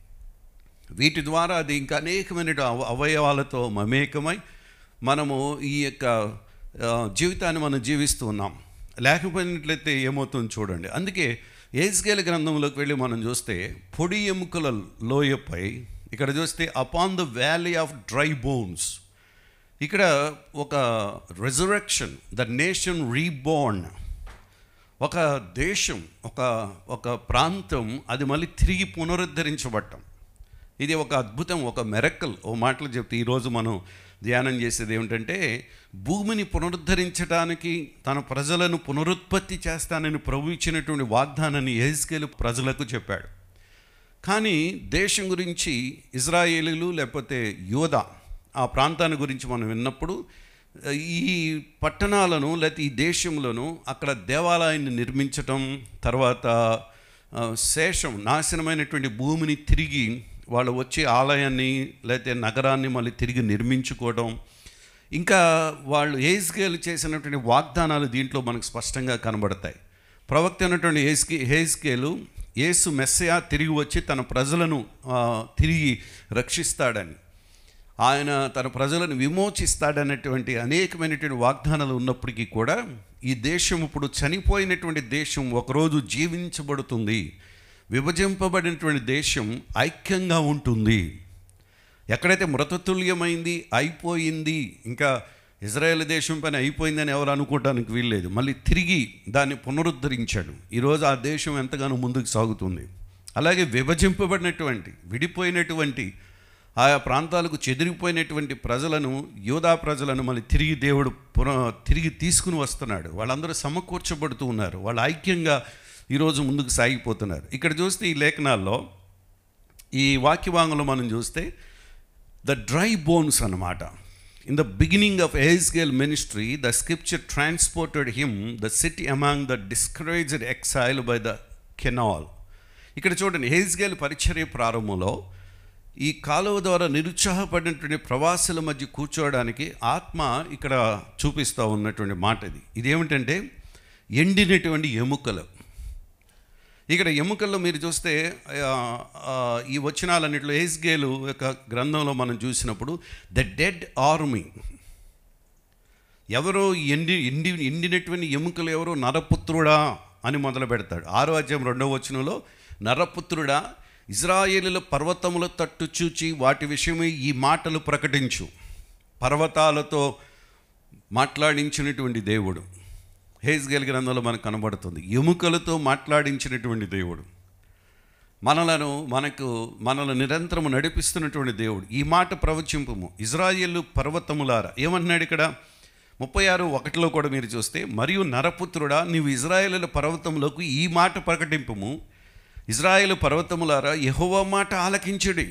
S1: వీటి ద్వారా అది ఇంకా అనేకమైన అవ- అవయవాలతో మమేకమై మనము ఈ యొక్క ఆ, జీవితాన్ని మనం జీవిస్తూ ఉన్నాం లేకపోయినట్లయితే ఏమవుతుందో చూడండి అందుకే ఏజ్గేల గ్రంథంలోకి వెళ్ళి మనం చూస్తే పొడి ఎముకల లోయపై ఇక్కడ చూస్తే upon the valley of dry bones ఇక్కడ ఒక రిజరెక్షన్ ద నేషన్ రీబోర్న్ ఒక దేశం ఒక ఒక ప్రాంతం అది మళ్ళీ తిరిగి పునరుద్ధరించబడటం ఇది ఒక అద్భుతం ఒక మెరకల్ ఓ మాటలు చెప్తే ఈరోజు మనం ధ్యానం చేసేది ఏమిటంటే భూమిని పునరుద్ధరించడానికి తన ప్రజలను పునరుత్పత్తి చేస్తానని ప్రభు ఇచ్చినటువంటి వాగ్దానాన్ని ఏజ్కేలు ప్రజలకు చెప్పాడు కానీ దేశం గురించి ఇజ్రాయేలీలు లేకపోతే యోధ ఆ ప్రాంతాన్ని గురించి మనం విన్నప్పుడు ఈ పట్టణాలను లేకపోతే ఈ దేశంలోను అక్కడ దేవాలయాన్ని నిర్మించటం తర్వాత ఆ, శేషం నాశనమైనటువంటి భూమిని తిరిగి వాళ్ళు వచ్చే ఆలయాన్ని లేకపోతే నగరాన్ని మళ్ళీ తిరిగి నిర్మించుకోవడం ఇంకా వాళ్ళు ఏజ్కేలు చేసినటువంటి వాగ్దానాలు దీంట్లో మనకు స్పష్టంగా కనబడతాయి ప్రవక్త అయినటువంటి ఏస్కి హేజ్కేలు యేసు మెస్సయా తిరిగి వచ్చి తన ప్రజలను ఆ, తిరిగి రక్షిస్తాడని ఆయన తన ప్రజలను విమోచిస్తాడనేటువంటి అనేకమైనటువంటి వాగ్దానాలు ఉన్నప్పటికీ కూడా ఈ దేశం ఇప్పుడు చనిపోయినటువంటి దేశం ఒకరోజు జీవించబడుతుంది విభజింపబడినటువంటి దేశం ఐక్యంగా ఉంటుంది ఎక్కడైతే మృతతుల్యమైంది అయిపోయింది ఇంకా ఇజ్రాయెల్ దేశం పైన అయిపోయిందని ఎవరు అనుకోవడానికి వీల్లేదు మళ్ళీ తిరిగి దాన్ని పునరుద్ధరించాడు ఈరోజు ఆ దేశం ఎంతగానో ముందుకు సాగుతుంది అలాగే విభజింపబడినటువంటి విడిపోయినటువంటి ఆయా ప్రాంతాలకు చెదిరిపోయినటువంటి ప్రజలను యోధా ప్రజలను మళ్ళీ తిరిగి దేవుడు పున తిరిగి తీసుకుని వస్తున్నాడు వాళ్ళందరూ సమకూర్చబడుతూ ఉన్నారు వాళ్ళు ఐక్యంగా ఈరోజు ముందుకు సాగిపోతున్నారు ఇక్కడ చూస్తే ఈ లేఖనాల్లో ఈ వాక్యభాగంలో మనం చూస్తే ద డ్రై బోన్స్ అన్నమాట in the beginning of Ezekiel ministry the scripture transported him the city among the discouraged exile by the canal ఇక్కడ చూడండి హెయిస్గేల్ పరిచర్య ప్రారంభంలో ఈ కాలువ ద్వారా నిరుత్సాహపడినటువంటి ప్రవాసుల మధ్య కూర్చోవడానికి ఆత్మ ఇక్కడ చూపిస్తూ ఉన్నటువంటి మాట ఇది ఇదేమిటంటే ఎండినటువంటి ఎముకలు ఇక్కడ ఎముకల్లో మీరు చూస్తే ఆ, ఆ, ఈ వచనాలన్నింటిలో ఏస్గేలు యొక్క గ్రంథంలో మనం చూసినప్పుడు ద డెడ్ ఆర్మీ ఎవరో ఎండి ఎండి ఎండినటువంటి ఎముకలు ఎవరో నరపుత్రుడా అని మొదలు పెడతాడు ఆరో అధ్యాయం రెండవ వచనంలో నరపుత్రుడా ఇజ్రాయేలుల పర్వతముల తట్టు చూచి వాటి విషయమై ఈ మాటలు ప్రకటించు పర్వతాలతో మాట్లాడించినటువంటి దేవుడు హేజ్గేల్ గ్రంథంలో మనకు కనబడుతుంది ఎముకలతో మాట్లాడించినటువంటి దేవుడు మనలను మనకు మనల్ని నిరంతరము నడిపిస్తున్నటువంటి దేవుడు ఈ మాట ప్రవచింపము ఇజ్రాయేలు పర్వతములారా ఏమన్నాడు ఇక్కడ ముప్పై ఆరు ఒకటిలో కూడా మీరు చూస్తే మరియు నరపుత్రుడా నీవు ఇజ్రాయేలు పర్వతములకు ఈ మాట ప్రకటింపము ఇజ్రాయేలు పర్వతములారా యెహోవా మాట ఆలకించుడి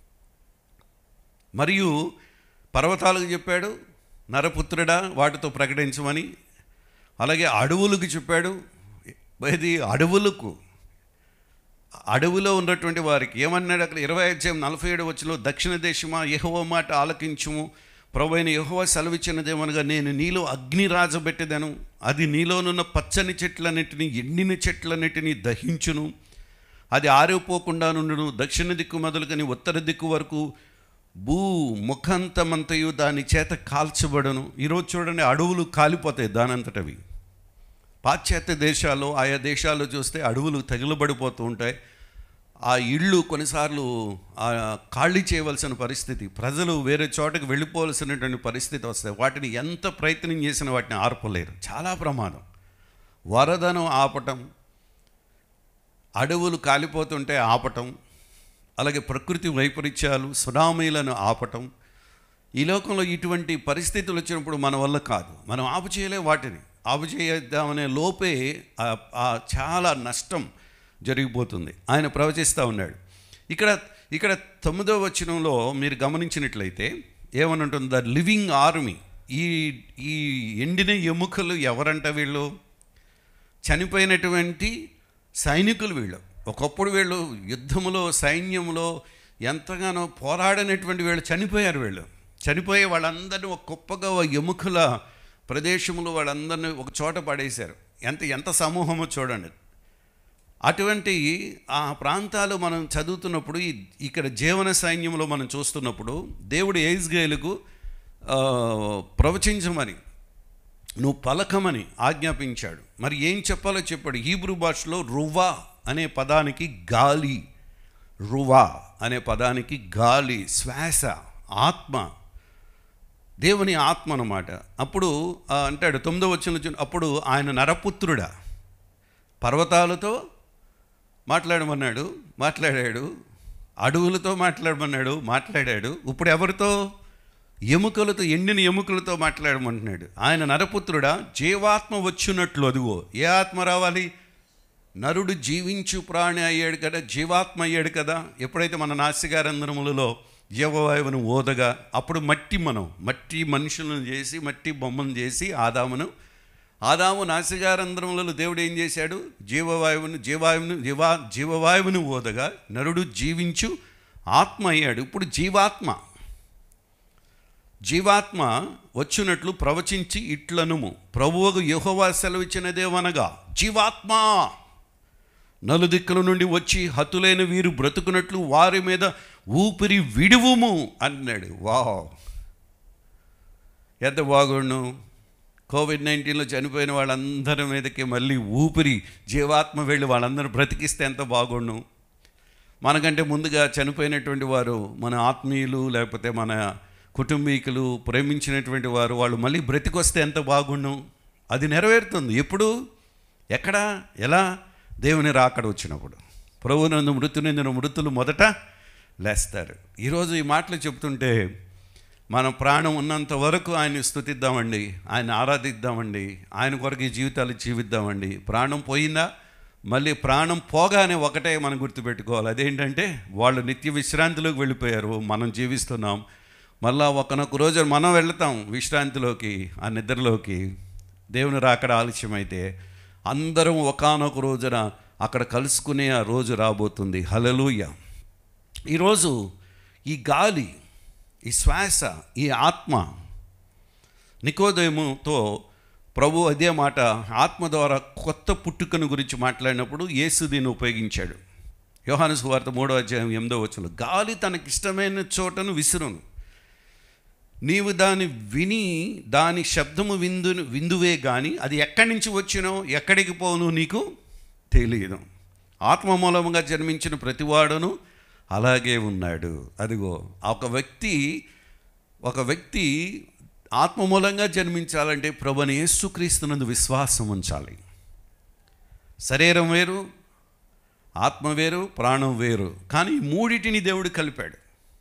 S1: మరియు పర్వతాలకు చెప్పాడు నరపుత్రుడా వాటితో ప్రకటించమని అలాగే అడవులకు చెప్పాడు ఇది అడవులకు అడవిలో ఉన్నటువంటి వారికి ఏమన్నాడు అక్కడ ఇరవై అధ్యాయం నలభై ఏడు వచ్చిలో దక్షిణ దేశమా యెహోవా మాట ఆలకించుము ప్రభు అయిన యెహోవా సెలవిచ్చినదేమనగా నేను నీలో అగ్ని రాజబెట్టెదను అది నీలోనున్న పచ్చని చెట్లన్నిటిని ఎండిన చెట్లన్నిటిని దహించును అది ఆరిపోకుండా నుండును దక్షిణ దిక్కు మొదలుకొని ఉత్తర దిక్కు వరకు భూ ముఖంతమంతయు దాని చేత కాల్చబడను ఈరోజు చూడండి అడవులు కాలిపోతాయి దానంతటవి పాశ్చాత్య దేశాల్లో ఆయా దేశాల్లో చూస్తే అడవులు తగిలబడిపోతూ ఉంటాయి ఆ ఇళ్ళు కొన్నిసార్లు ఆ ఖాళీ చేయవలసిన పరిస్థితి ప్రజలు వేరే చోటకి వెళ్ళిపోవలసినటువంటి పరిస్థితి వస్తాయి వాటిని ఎంత ప్రయత్నం చేసినా వాటిని ఆర్పలేరు చాలా ప్రమాదం వరదను ఆపటం అడవులు కాలిపోతుంటే ఆపటం అలాగే ప్రకృతి వైపరీత్యాలు సునామీలను ఆపటం ఈ లోకంలో ఇటువంటి పరిస్థితులు వచ్చినప్పుడు మన వల్ల కాదు మనం ఆపు చేయలే వాటిని ఆపు చేద్దామనే లోపే ఆ- ఆ చాలా నష్టం జరిగిపోతుంది ఆయన ప్రవచిస్తూ ఉన్నాడు ఇక్కడ ఇక్కడ తొమ్మిదో వచనంలో మీరు గమనించినట్లయితే ఏమని ఉంటుంది ద లివింగ్ ఆర్మీ ఈ ఈ ఎండిన ఎముకలు ఎవరంట వీళ్ళు చనిపోయినటువంటి సైనికులు వీళ్ళు ఒకప్పుడు వీళ్ళు యుద్ధములో సైన్యంలో ఎంతగానో పోరాడినటువంటి వీళ్ళు చనిపోయారు వీళ్ళు చనిపోయే వాళ్ళందరినీ ఒక గొప్పగా ఒక ఎముకల ప్రదేశంలో వాళ్ళందరినీ ఒక చోట పడేశారు ఎంత ఎంత సమూహమో చూడండి అటువంటి ఆ ప్రాంతాలు మనం చదువుతున్నప్పుడు ఈ ఇక్కడ జీవన సైన్యంలో మనం చూస్తున్నప్పుడు దేవుడు ఏజ్గేలుకు ప్రవచించమని నువ్వు పలకమని ఆజ్ఞాపించాడు మరి ఏం చెప్పాలో చెప్పాడు హీబ్రూ భాషలో రువా అనే పదానికి గాలి రువా అనే పదానికి గాలి శ్వాస ఆత్మ దేవుని ఆత్మ అన్నమాట అప్పుడు ఆ, అంటాడు తొమ్మిదో వచ్చిన అప్పుడు ఆయన నరపుత్రుడా పర్వతాలతో మాట్లాడమన్నాడు మాట్లాడాడు అడవులతో మాట్లాడమన్నాడు మాట్లాడాడు ఇప్పుడు ఎవరితో ఎముకలతో ఎండిన ఎముకలతో మాట్లాడమంటున్నాడు ఆయన నరపుత్రుడా జీవాత్మ వచ్చినట్లు అదిగో ఏ ఆత్మ రావాలి నరుడు జీవించు ప్రాణి అయ్యాడు కదా జీవాత్మ అయ్యాడు కదా ఎప్పుడైతే మన నాసికారంధ్రములలో జీవవాయువును ఓదగా అప్పుడు మట్టి మనం మట్టి మనుషులను చేసి మట్టి బొమ్మను చేసి ఆదామును ఆదాము నాసికారంధ్రములలో దేవుడు ఏం చేశాడు జీవవాయువును జీవాయువును జీవా జీవవాయువును ఓదగా నరుడు జీవించు ఆత్మ అయ్యాడు ఇప్పుడు జీవాత్మ జీవాత్మ వచ్చినట్లు ప్రవచించి ఇట్లనుము ప్రభువుకు యెహోవా సెలవిచ్చినదేవనగా జీవాత్మ నలుదిక్కుల నుండి వచ్చి హతులైన వీరు బ్రతుకున్నట్లు వారి మీద ఊపిరి విడువుము అన్నాడు వావ్ ఎంత బాగుండు కోవిడ్ నైన్టీన్లో చనిపోయిన వాళ్ళందరి మీదకి మళ్ళీ ఊపిరి జీవాత్మ వెళ్ళి వాళ్ళందరూ బ్రతికిస్తే ఎంత బాగుండు మనకంటే ముందుగా చనిపోయినటువంటి వారు మన ఆత్మీయులు లేకపోతే మన కుటుంబీకులు ప్రేమించినటువంటి వారు వాళ్ళు మళ్ళీ బ్రతికొస్తే ఎంత బాగుండు అది నెరవేరుతుంది ఎప్పుడు ఎక్కడ ఎలా దేవుని రాకడ వచ్చినప్పుడు ప్రభునందు మృతు నిందిన మృతులు మొదట లేస్తారు ఈరోజు ఈ మాటలు చెప్తుంటే మన ప్రాణం ఉన్నంత వరకు ఆయన్ని స్థుతిద్దామండి ఆయన ఆరాధిద్దామండి ఆయన కొరకు ఈ జీవితాలు జీవిద్దామండి ప్రాణం పోయిందా మళ్ళీ ప్రాణం పోగానే ఒకటే మనం గుర్తుపెట్టుకోవాలి అదేంటంటే వాళ్ళు నిత్య విశ్రాంతిలోకి వెళ్ళిపోయారు మనం జీవిస్తున్నాం మళ్ళా ఒకనొక రోజు మనం వెళ్తాం విశ్రాంతిలోకి ఆ నిద్రలోకి దేవుని రాకడ ఆలస్యమైతే అందరం ఒకానొక రోజున అక్కడ కలుసుకునే ఆ రోజు రాబోతుంది హలలుయ ఈరోజు ఈ గాలి ఈ శ్వాస ఈ ఆత్మ నికోదయముతో ప్రభు అదే మాట ఆత్మ ద్వారా కొత్త పుట్టుకను గురించి మాట్లాడినప్పుడు యేసు దీన్ని ఉపయోగించాడు యోహాను సువార్త మూడో అధ్యాయం ఎనిమిదో వచ్చులు గాలి తనకిష్టమైన చోటను విసురును నీవు దాన్ని విని దాని శబ్దము విందు విందువే కానీ అది ఎక్కడి నుంచి వచ్చినో ఎక్కడికి పోను నీకు తెలియదు ఆత్మ మూలముగా జన్మించిన ప్రతివాడును అలాగే ఉన్నాడు అదిగో ఒక వ్యక్తి ఒక వ్యక్తి ఆత్మ మూలంగా జన్మించాలంటే ప్రభుని యేసుక్రీస్తునందు విశ్వాసం ఉంచాలి శరీరం వేరు ఆత్మ వేరు ప్రాణం వేరు కానీ ఈ మూడిటిని దేవుడు కలిపాడు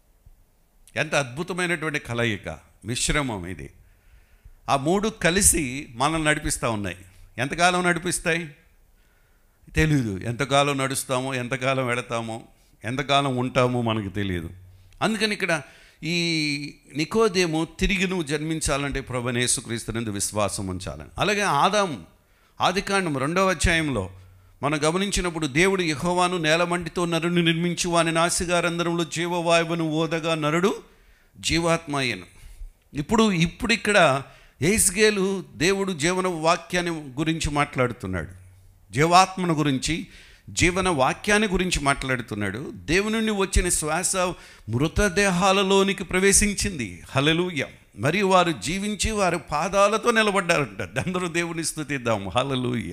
S1: ఎంత అద్భుతమైనటువంటి కలయిక మిశ్రమం ఇది ఆ మూడు కలిసి మనల్ని నడిపిస్తూ ఉన్నాయి ఎంతకాలం నడిపిస్తాయి తెలియదు ఎంతకాలం నడుస్తామో ఎంతకాలం వెళతామో ఎంతకాలం ఉంటామో మనకు తెలియదు అందుకని ఇక్కడ ఈ నికోదేము తిరిగి నువ్వు జన్మించాలంటే ప్రభు యేసుక్రీస్తునందు విశ్వాసం ఉంచాలని అలాగే ఆదాము ఆదికాండం రెండవ అధ్యాయంలో మనం గమనించినప్పుడు దేవుడు యెహోవాను నేలమంటితో నరుని నిర్మించి వాని నాసిగారంధ్రంలో జీవవాయువును ఓదగా నరుడు జీవాత్మ అయ్యను ఇప్పుడు ఇప్పుడు ఇక్కడ ఏస్గేలు దేవుడు జీవన వాక్యాన్ని గురించి మాట్లాడుతున్నాడు జీవాత్మను గురించి జీవన వాక్యాన్ని గురించి మాట్లాడుతున్నాడు దేవుని నుండి వచ్చిన శ్వాస మృతదేహాలలోనికి ప్రవేశించింది హలలుయ మరియు వారు జీవించి వారి పాదాలతో నిలబడ్డారంట అందరూ దేవుని స్థుతిద్దాం హలలుయ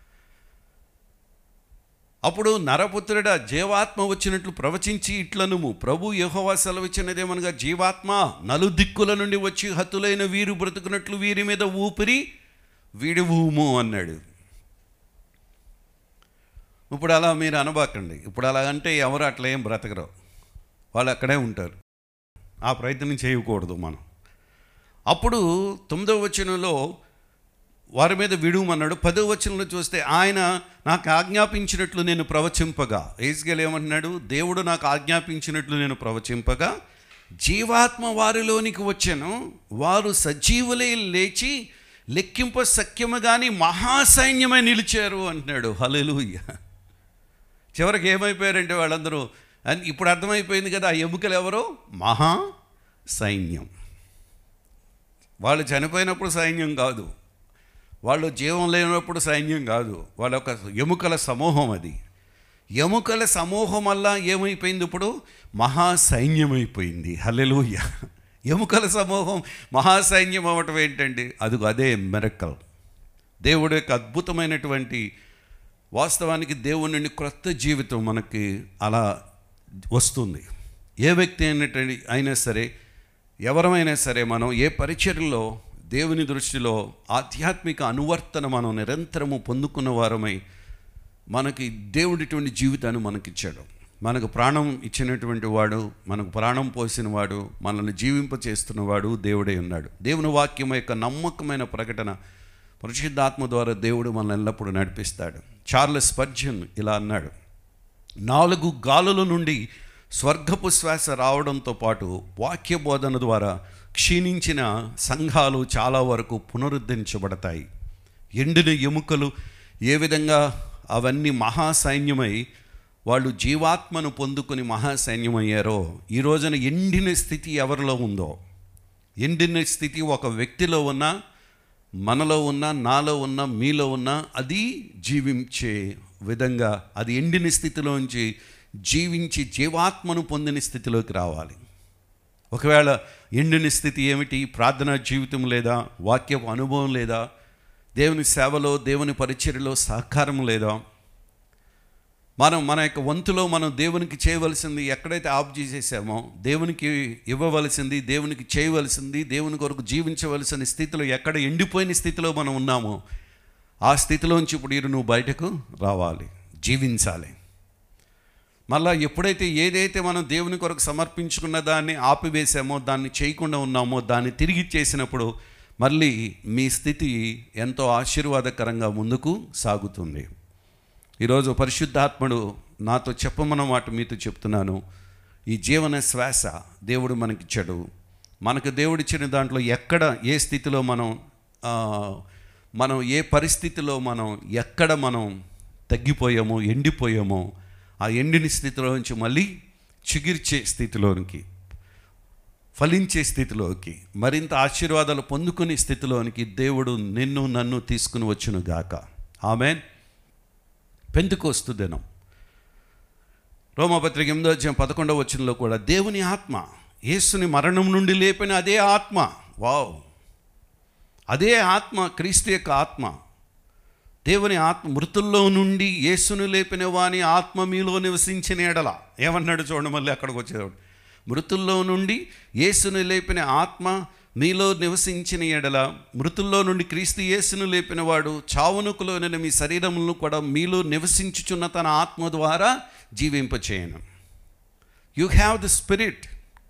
S1: అప్పుడు నరపుత్రుడ జీవాత్మ వచ్చినట్లు ప్రవచించి ఇట్లనుము ప్రభు యెహోవా సెలవిచ్చినదేమనగా జీవాత్మ నలుదిక్కుల నుండి వచ్చి హతులైన వీరు బ్రతుకున్నట్లు వీరి మీద ఊపిరి విడువుము అన్నాడు ఇప్పుడు అలా మీరు అనబాకండి ఇప్పుడు అలా అంటే ఎవరు అట్లా ఏం బ్రతకరు వాళ్ళు అక్కడే ఉంటారు ఆ ప్రయత్నం చేయకూడదు మనం అప్పుడు తొమ్మిదవ వచనంలో వారి మీద విడుమన్నాడు పదో వచనంలో చూస్తే ఆయన నాకు ఆజ్ఞాపించినట్లు నేను ప్రవచింపగా ఏజ్గల్ ఏమంటున్నాడు దేవుడు నాకు ఆజ్ఞాపించినట్లు నేను ప్రవచింపగా జీవాత్మ వారిలోనికి వచ్చాను వారు సజీవులై లేచి లెక్కింప సఖ్యము కానీ మహాసైన్యమై నిలిచారు అంటున్నాడు హల్లెలూయ చివరికి ఏమైపోయారంటే వాళ్ళందరూ అని ఇప్పుడు అర్థమైపోయింది కదా ఆ ఎముకలు ఎవరో మహా సైన్యం వాళ్ళు చనిపోయినప్పుడు సైన్యం కాదు వాళ్ళు జీవం లేనప్పుడు సైన్యం కాదు వాళ్ళ ఒక ఎముకల సమూహం అది ఎముకల సమూహం వల్ల ఏమైపోయింది ఇప్పుడు మహా సైన్యం అయిపోయింది హల్లెలూయ ఎముకల సమూహం మహాసైన్యం అవ్వటం ఏంటండి అది అదే మెరకల్ దేవుడి యొక్క అద్భుతమైనటువంటి వాస్తవానికి దేవుని నుండి క్రొత్త జీవితం మనకి అలా వస్తుంది ఏ వ్యక్తి అయినటువంటి అయినా సరే ఎవరమైనా సరే మనం ఏ పరిచర్లో దేవుని దృష్టిలో ఆధ్యాత్మిక అనువర్తన మనం నిరంతరము పొందుకున్న వారమై మనకి దేవుడిటువంటి జీవితాన్ని మనకిచ్చాడు మనకు ప్రాణం ఇచ్చినటువంటి వాడు మనకు ప్రాణం పోసిన వాడు మనల్ని జీవింప చేస్తున్నవాడు దేవుడే ఉన్నాడు దేవుని వాక్యం యొక్క నమ్మకమైన ప్రకటన పరిశుద్ధాత్మ ద్వారా దేవుడు మనల్ని ఎల్లప్పుడూ నడిపిస్తాడు చార్లెస్ పర్జన్ ఇలా అన్నాడు నాలుగు గాలుల నుండి స్వర్గపు శ్వాస రావడంతో పాటు వాక్య బోధన ద్వారా క్షీణించిన సంఘాలు చాలా వరకు పునరుద్ధరించబడతాయి ఎండిన ఎముకలు ఏ విధంగా అవన్నీ మహాసైన్యమై వాళ్ళు జీవాత్మను పొందుకొని మహాసైన్యమయ్యారో ఈ రోజున ఎండిన స్థితి ఎవరిలో ఉందో ఎండిన స్థితి ఒక వ్యక్తిలో ఉన్న మనలో ఉన్న నాలో ఉన్న మీలో ఉన్న అది జీవించే విధంగా అది ఎండిన స్థితిలోంచి జీవించి జీవాత్మను పొందిన స్థితిలోకి రావాలి ఒకవేళ ఎండిన స్థితి ఏమిటి ప్రార్థనా జీవితం లేదా వాక్యపు అనుభవం లేదా దేవుని సేవలో దేవుని పరిచర్యలో సహకారం లేదా మనం మన యొక్క వంతులో మనం దేవునికి చేయవలసింది ఎక్కడైతే ఆఫ్ చేసేసామో దేవునికి ఇవ్వవలసింది దేవునికి చేయవలసింది దేవుని కొరకు జీవించవలసిన స్థితిలో ఎక్కడ ఎండిపోయిన స్థితిలో మనం ఉన్నామో ఆ స్థితిలోంచి ఇప్పుడు ఇరు నువ్వు బయటకు రావాలి జీవించాలి మళ్ళా ఎప్పుడైతే ఏదైతే మనం దేవుని కొరకు సమర్పించుకున్న దాన్ని ఆపివేసామో దాన్ని చేయకుండా ఉన్నామో దాన్ని తిరిగి చేసినప్పుడు మళ్ళీ మీ స్థితి ఎంతో ఆశీర్వాదకరంగా ముందుకు సాగుతుంది ఈరోజు పరిశుద్ధాత్ముడు నాతో చెప్పమన్న మాట మీతో చెప్తున్నాను ఈ జీవన శ్వాస దేవుడు మనకిచ్చాడు మనకు దేవుడిచ్చిన దాంట్లో ఎక్కడ ఏ స్థితిలో మనం ఆ, మనం ఏ పరిస్థితిలో మనం ఎక్కడ మనం తగ్గిపోయామో ఎండిపోయామో ఆ ఎండిన స్థితిలో నుంచి మళ్ళీ చిగిర్చే స్థితిలోనికి ఫలించే స్థితిలోకి మరింత ఆశీర్వాదాలు పొందుకునే స్థితిలోనికి దేవుడు నిన్ను నన్ను తీసుకుని వచ్చును గాక ఆమెన్ పెంతుకోస్తు దినం రోమపత్రిక ఎనిమిదో అధ్యాయం పదకొండవ వచనంలో కూడా దేవుని ఆత్మ యేసుని మరణం నుండి లేపిన అదే ఆత్మ వావ్ అదే ఆత్మ క్రీస్తు యొక్క ఆత్మ దేవుని ఆత్మ మృతుల్లో నుండి యేసును లేపిన వాని ఆత్మ మీలో నివసించిన ఎడల ఏమన్నాడు చూడండి మళ్ళీ అక్కడికి వచ్చేవాడు మృతుల్లో నుండి యేసును లేపిన ఆత్మ మీలో నివసించిన ఎడల మృతుల్లో నుండి క్రీస్తు యేసును లేపిన వాడు చావునుకులోని మీ శరీరములను కూడా మీలో నివసించుచున్న తన ఆత్మ ద్వారా జీవింపచేయను యు హ్యావ్ ద స్పిరిట్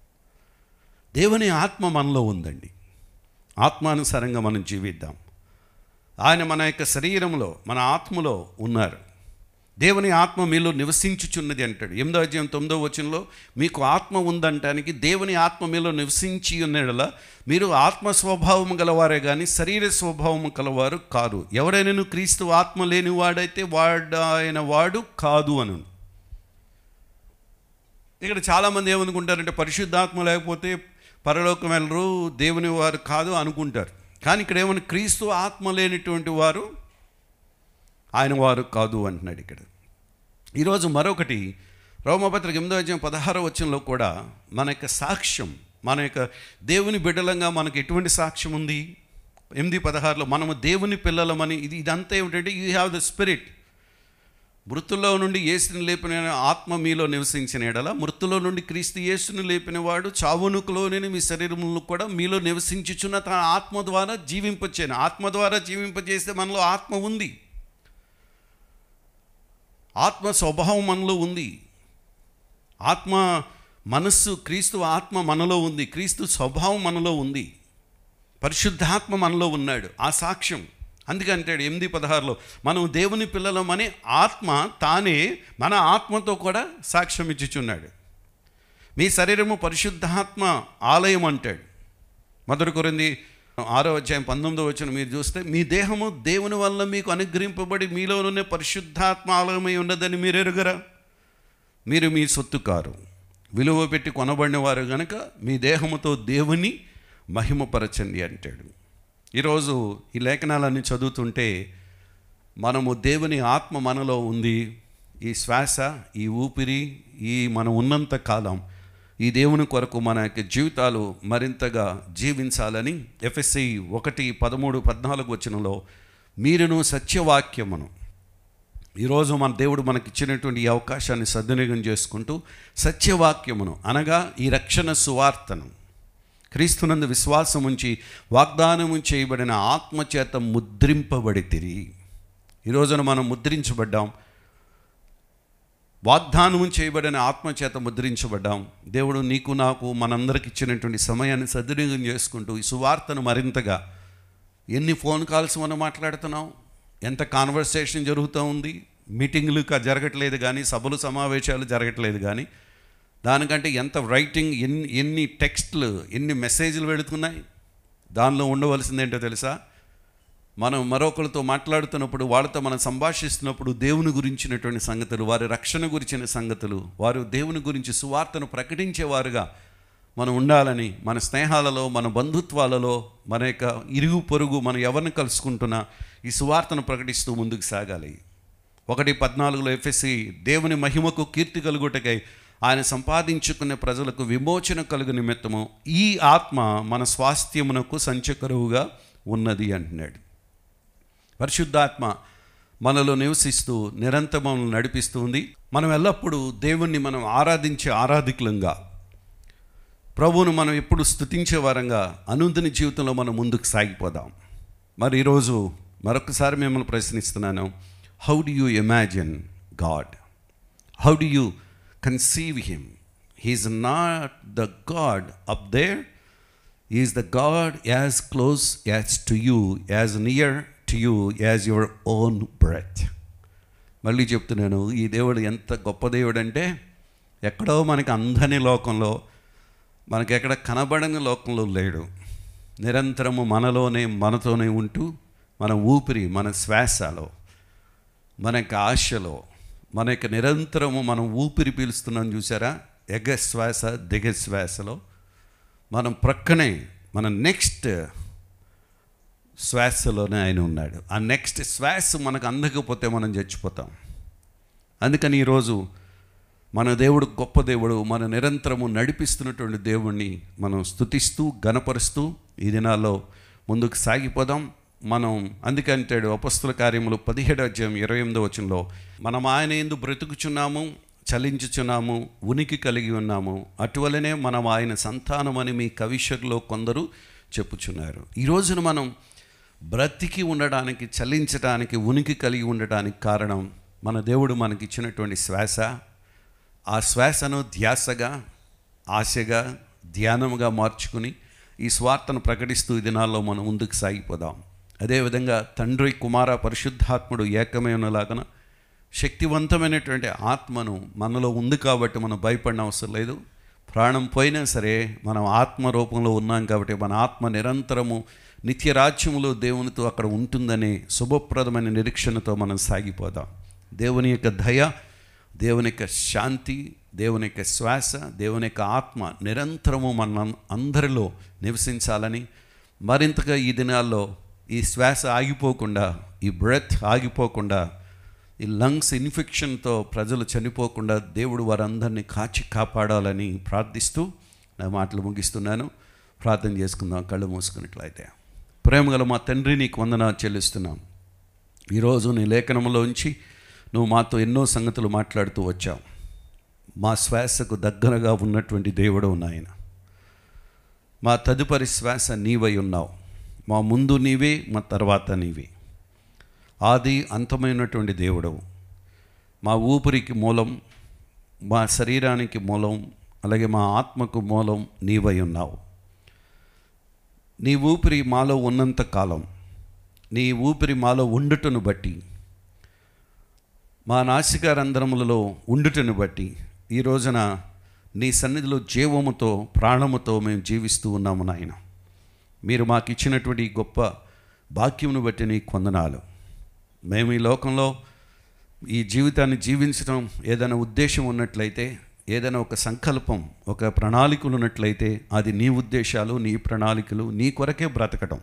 S1: దేవుని ఆత్మ మనలో ఉందండి ఆత్మానుసారంగా మనం జీవిద్దాం ఆయన మన యొక్క శరీరంలో మన ఆత్మలో ఉన్నారు దేవుని ఆత్మ మీలో నివసించుచున్నది అంటాడు ఎనిమిదో అధ్యాయం తొమ్మిదో వచనంలో మీకు ఆత్మ ఉందంటానికి దేవుని ఆత్మ మీలో నివసించి ఉన్నడల మీరు ఆత్మ స్వభావం గలవారే కానీ శరీర స్వభావం కలవారు కాదు ఎవరైనా క్రీస్తు ఆత్మ లేని వాడైతే వాడు ఆయన వాడు కాదు అను ఇక్కడ చాలామంది ఏమనుకుంటారంటే పరిశుద్ధాత్మ లేకపోతే పరలోకం వెళ్ళరు దేవుని వారు కాదు అనుకుంటారు కానీ ఇక్కడ ఏమన్నా క్రీస్తు ఆత్మ లేనిటువంటి వారు ఆయన వారు కాదు అంటున్నాడు ఇక్కడ ఈరోజు మరొకటి రోమపత్రిక ఎనిమిదో అధ్యాయం పదహారో వచనంలో కూడా మన యొక్క సాక్ష్యం మన యొక్క దేవుని బిడ్డలంగా మనకు ఎటువంటి సాక్ష్యం ఉంది ఎనిమిది పదహారులో మనము దేవుని పిల్లలమని ఇది ఇదంతా ఏమిటంటే యూ హ్యావ్ ద స్పిరిట్ మృతుల్లో నుండి యేసుని లేపిన ఆత్మ మీలో నివసించిన ఎడల మృతుల్లో నుండి క్రీస్తు యేసుని లేపిన వాడు చావునుకులోని మీ శరీరములను కూడా మీలో నివసించుచున్న తన ఆత్మ ద్వారా జీవింపచేయను ఆత్మ ద్వారా జీవింపజేస్తే మనలో ఆత్మ ఉంది ఆత్మ స్వభావం మనలో ఉంది ఆత్మ మనస్సు క్రీస్తు ఆత్మ మనలో ఉంది క్రీస్తు స్వభావం మనలో ఉంది పరిశుద్ధాత్మ మనలో ఉన్నాడు ఆ సాక్ష్యం అందుకే అంటాడు ఎనిమిది పదహారులో మనం దేవుని పిల్లలమని ఆత్మ తానే మన ఆత్మతో కూడా సాక్ష్యం ఇచ్చుచున్నాడు మీ శరీరము పరిశుద్ధాత్మ ఆలయం అంటాడు మొదటి కొరింది ఆరో అధ్యాయం పంతొమ్మిదో వచ్చిన మీరు చూస్తే మీ దేహము దేవుని వల్ల మీకు అనుగ్రహింపబడి మీలోనే పరిశుద్ధాత్మ ఆలయమై ఉన్నదని మీరు ఎరుగరా మీరు మీ సొత్తు కారు విలువ పెట్టి కొనబడిన వారు గనక మీ దేహముతో దేవుని మహిమపరచండి అంటాడు ఈరోజు ఈ లేఖనాలన్నీ చదువుతుంటే మనము దేవుని ఆత్మ మనలో ఉంది ఈ శ్వాస ఈ ఊపిరి ఈ మనం ఉన్నంత కాలం ఈ దేవుని కొరకు మన యొక్క జీవితాలు మరింతగా జీవించాలని ఎఫ్ఎస్సి ఒకటి పదమూడు పద్నాలుగు వచనంలో మీరును సత్యవాక్యమును ఈరోజు మన దేవుడు మనకి ఇచ్చినటువంటి ఈ అవకాశాన్ని సద్వినియోగం చేసుకుంటూ సత్యవాక్యమును అనగా ఈ రక్షణ సువార్తను క్రీస్తునందు విశ్వాసం ఉంచి వాగ్దానము చేయబడిన ఆత్మచేత ముద్రింపబడి తిరిగి ఈ రోజున మనం ముద్రించబడ్డాం వాగ్దానం చేయబడిన ఆత్మచేత ముద్రించబడ్డాం దేవుడు నీకు నాకు మనందరికి ఇచ్చినటువంటి సమయాన్ని సద్వినియోగం చేసుకుంటూ ఈ సువార్తను మరింతగా ఎన్ని ఫోన్ కాల్స్ మనం మాట్లాడుతున్నాం ఎంత కాన్వర్సేషన్ జరుగుతూ ఉంది మీటింగ్లు కా- జరగట్లేదు కానీ సభలు సమావేశాలు జరగట్లేదు కానీ దానికంటే ఎంత రైటింగ్ ఎన్ని ఎన్ని టెక్స్ట్లు ఎన్ని మెసేజ్లు వెళుతున్నాయి దానిలో ఉండవలసింది ఏంటో తెలుసా మనం మరొకరితో మాట్లాడుతున్నప్పుడు వాళ్ళతో మనం సంభాషిస్తున్నప్పుడు దేవుని గురించినటువంటి సంగతులు వారి రక్షణ గురించిన సంగతులు వారు దేవుని గురించి సువార్తను ప్రకటించేవారుగా మనం ఉండాలని మన స్నేహాలలో మన బంధుత్వాలలో మన యొక్క ఇరుగు పొరుగు మనం ఎవరిని కలుసుకుంటున్నా ఈ సువార్తను ప్రకటిస్తూ ముందుకు సాగాలి ఒకటి పద్నాలుగులో ఎఫ్ఎస్సి దేవుని మహిమకు కీర్తి కలుగుటకై ఆయన సంపాదించుకునే ప్రజలకు విమోచన కలుగు నిమిత్తము ఈ ఆత్మ మన స్వాస్థ్యమునకు సంచకరువుగా ఉన్నది అంటున్నాడు పరిశుద్ధాత్మ మనలో నివసిస్తూ నిరంతరం మనల్ని నడిపిస్తుంది మనం ఎల్లప్పుడూ దేవుణ్ణి మనం ఆరాధించే ఆరాధికులంగా ప్రభువును మనం ఎప్పుడు స్తుతించే వారంగా అనుదిన జీవితంలో మనం ముందుకు సాగిపోదాం మరి ఈరోజు మరొకసారి మిమ్మల్ని ప్రశ్నిస్తున్నాను how do you imagine God how do you conceive him he is not the God up there is the God as close as to you as near to you as your own breath మళ్ళీ చెప్తున్నాను ఈ దేవుడు ఎంత గొప్ప దేవుడు అంటే ఎక్కడో మనకి అందని లోకంలో మనకి ఎక్కడ కనబడని లోకంలో లేడు నిరంతరము మనలోనే మనతోనే ఉంటూ మన ఊపిరి మన శ్వాసలో మన యొక్క ఆశలో మన యొక్క నిరంతరము మనం ఊపిరి పీలుస్తున్నాం చూసారా ఎగ శ్వాస దిగ శ్వాసలో మనం ప్రక్కనే మన నెక్స్ట్ శ్వాసలోనే ఆయన ఉన్నాడు ఆ నెక్స్ట్ శ్వాస మనకు అందకపోతే మనం చచ్చిపోతాం అందుకని ఈరోజు మన దేవుడు గొప్ప దేవుడు మన నిరంతరము నడిపిస్తున్నటువంటి దేవుణ్ణి మనం స్తుతిస్తూ గనపరుస్తూ ఈ దినాల్లో ముందుకు సాగిపోదాం మనం అందుకే అంటాడు అపస్తుల కార్యములు పదిహేడు అధ్యాయం ఇరవై ఎనిమిదో వచనంలో మనం ఆయన ఎందు బ్రతుకుచున్నాము చలించుచున్నాము ఉనికి కలిగి ఉన్నాము అటువలనే మనం ఆయన సంతానమని మీ కవిషర్లో కొందరు చెప్పుచున్నారు ఈ రోజున మనం బ్రతికి ఉండడానికి చలించడానికి ఉనికి కలిగి ఉండడానికి కారణం మన దేవుడు మనకి ఇచ్చినటువంటి శ్వాస ఆ శ్వాసను ధ్యాసగా ఆశగా ధ్యానముగా మార్చుకుని ఈ స్వార్థను ప్రకటిస్తూ ఈ దినాల్లో మనం ముందుకు సాగిపోదాం అదేవిధంగా తండ్రి కుమార పరిశుద్ధాత్ముడు ఏకమై ఉన్నలాగన శక్తివంతమైనటువంటి ఆత్మను మనలో ఉంది కాబట్టి మనం భయపడిన అవసరం లేదు ప్రాణం పోయినా సరే మనం ఆత్మ రూపంలో ఉన్నాం కాబట్టి మన ఆత్మ నిరంతరము నిత్య రాజ్యములో దేవునితో అక్కడ ఉంటుందనే శుభప్రదమైన నిరీక్షణతో మనం సాగిపోదాం దేవుని యొక్క దయ దేవుని యొక్క శాంతి దేవుని యొక్క శ్వాస దేవుని యొక్క ఆత్మ నిరంతరము మన అందరిలో నివసించాలని మరింతగా ఈ దినాల్లో ఈ శ్వాస ఆగిపోకుండా ఈ బ్రెత్ ఆగిపోకుండా ఈ లంగ్స్ ఇన్ఫెక్షన్తో ప్రజలు చనిపోకుండా దేవుడు వారందరినీ కాచి కాపాడాలని ప్రార్థిస్తూ నా మాటలు ముగిస్తున్నాను ప్రార్థన చేసుకుందాం కళ్ళు మూసుకున్నట్లయితే ప్రేమగల మా తండ్రి నీకు వందనా చెల్లిస్తున్నాం ఈరోజు నీ లేఖనంలోంచి నువ్వు మాతో ఎన్నో సంగతులు మాట్లాడుతూ వచ్చావు మా శ్వాసకు దగ్గరగా ఉన్నటువంటి దేవుడు నాయన మా తదుపరి శ్వాస నీవై ఉన్నావు మా ముందు నీవే మా తర్వాత నీవే ఆది అంతమైనటువంటి దేవుడవు మా ఊపిరికి మూలం మా శరీరానికి మూలం అలాగే మా ఆత్మకు మూలం నీవై ఉన్నావు నీ ఊపిరి మాలో ఉన్నంత కాలం నీ ఊపిరి మాలో ఉండుటను బట్టి మా నాసికారంధ్రములలో ఉండుటను బట్టి ఈ రోజున నీ సన్నిధిలో జీవముతో ప్రాణముతో మేము జీవిస్తూ ఉన్నాము నాయన మీరు మాకు ఇచ్చినటువంటి ఈ గొప్ప భాగ్యమును బట్టి నీ కొందనాలు మేము ఈ లోకంలో ఈ జీవితాన్ని జీవించడం ఏదైనా ఉద్దేశం ఉన్నట్లయితే ఏదైనా ఒక సంకల్పం ఒక ప్రణాళికలు ఉన్నట్లయితే అది నీ ఉద్దేశాలు నీ ప్రణాళికలు నీ కొరకే బ్రతకడం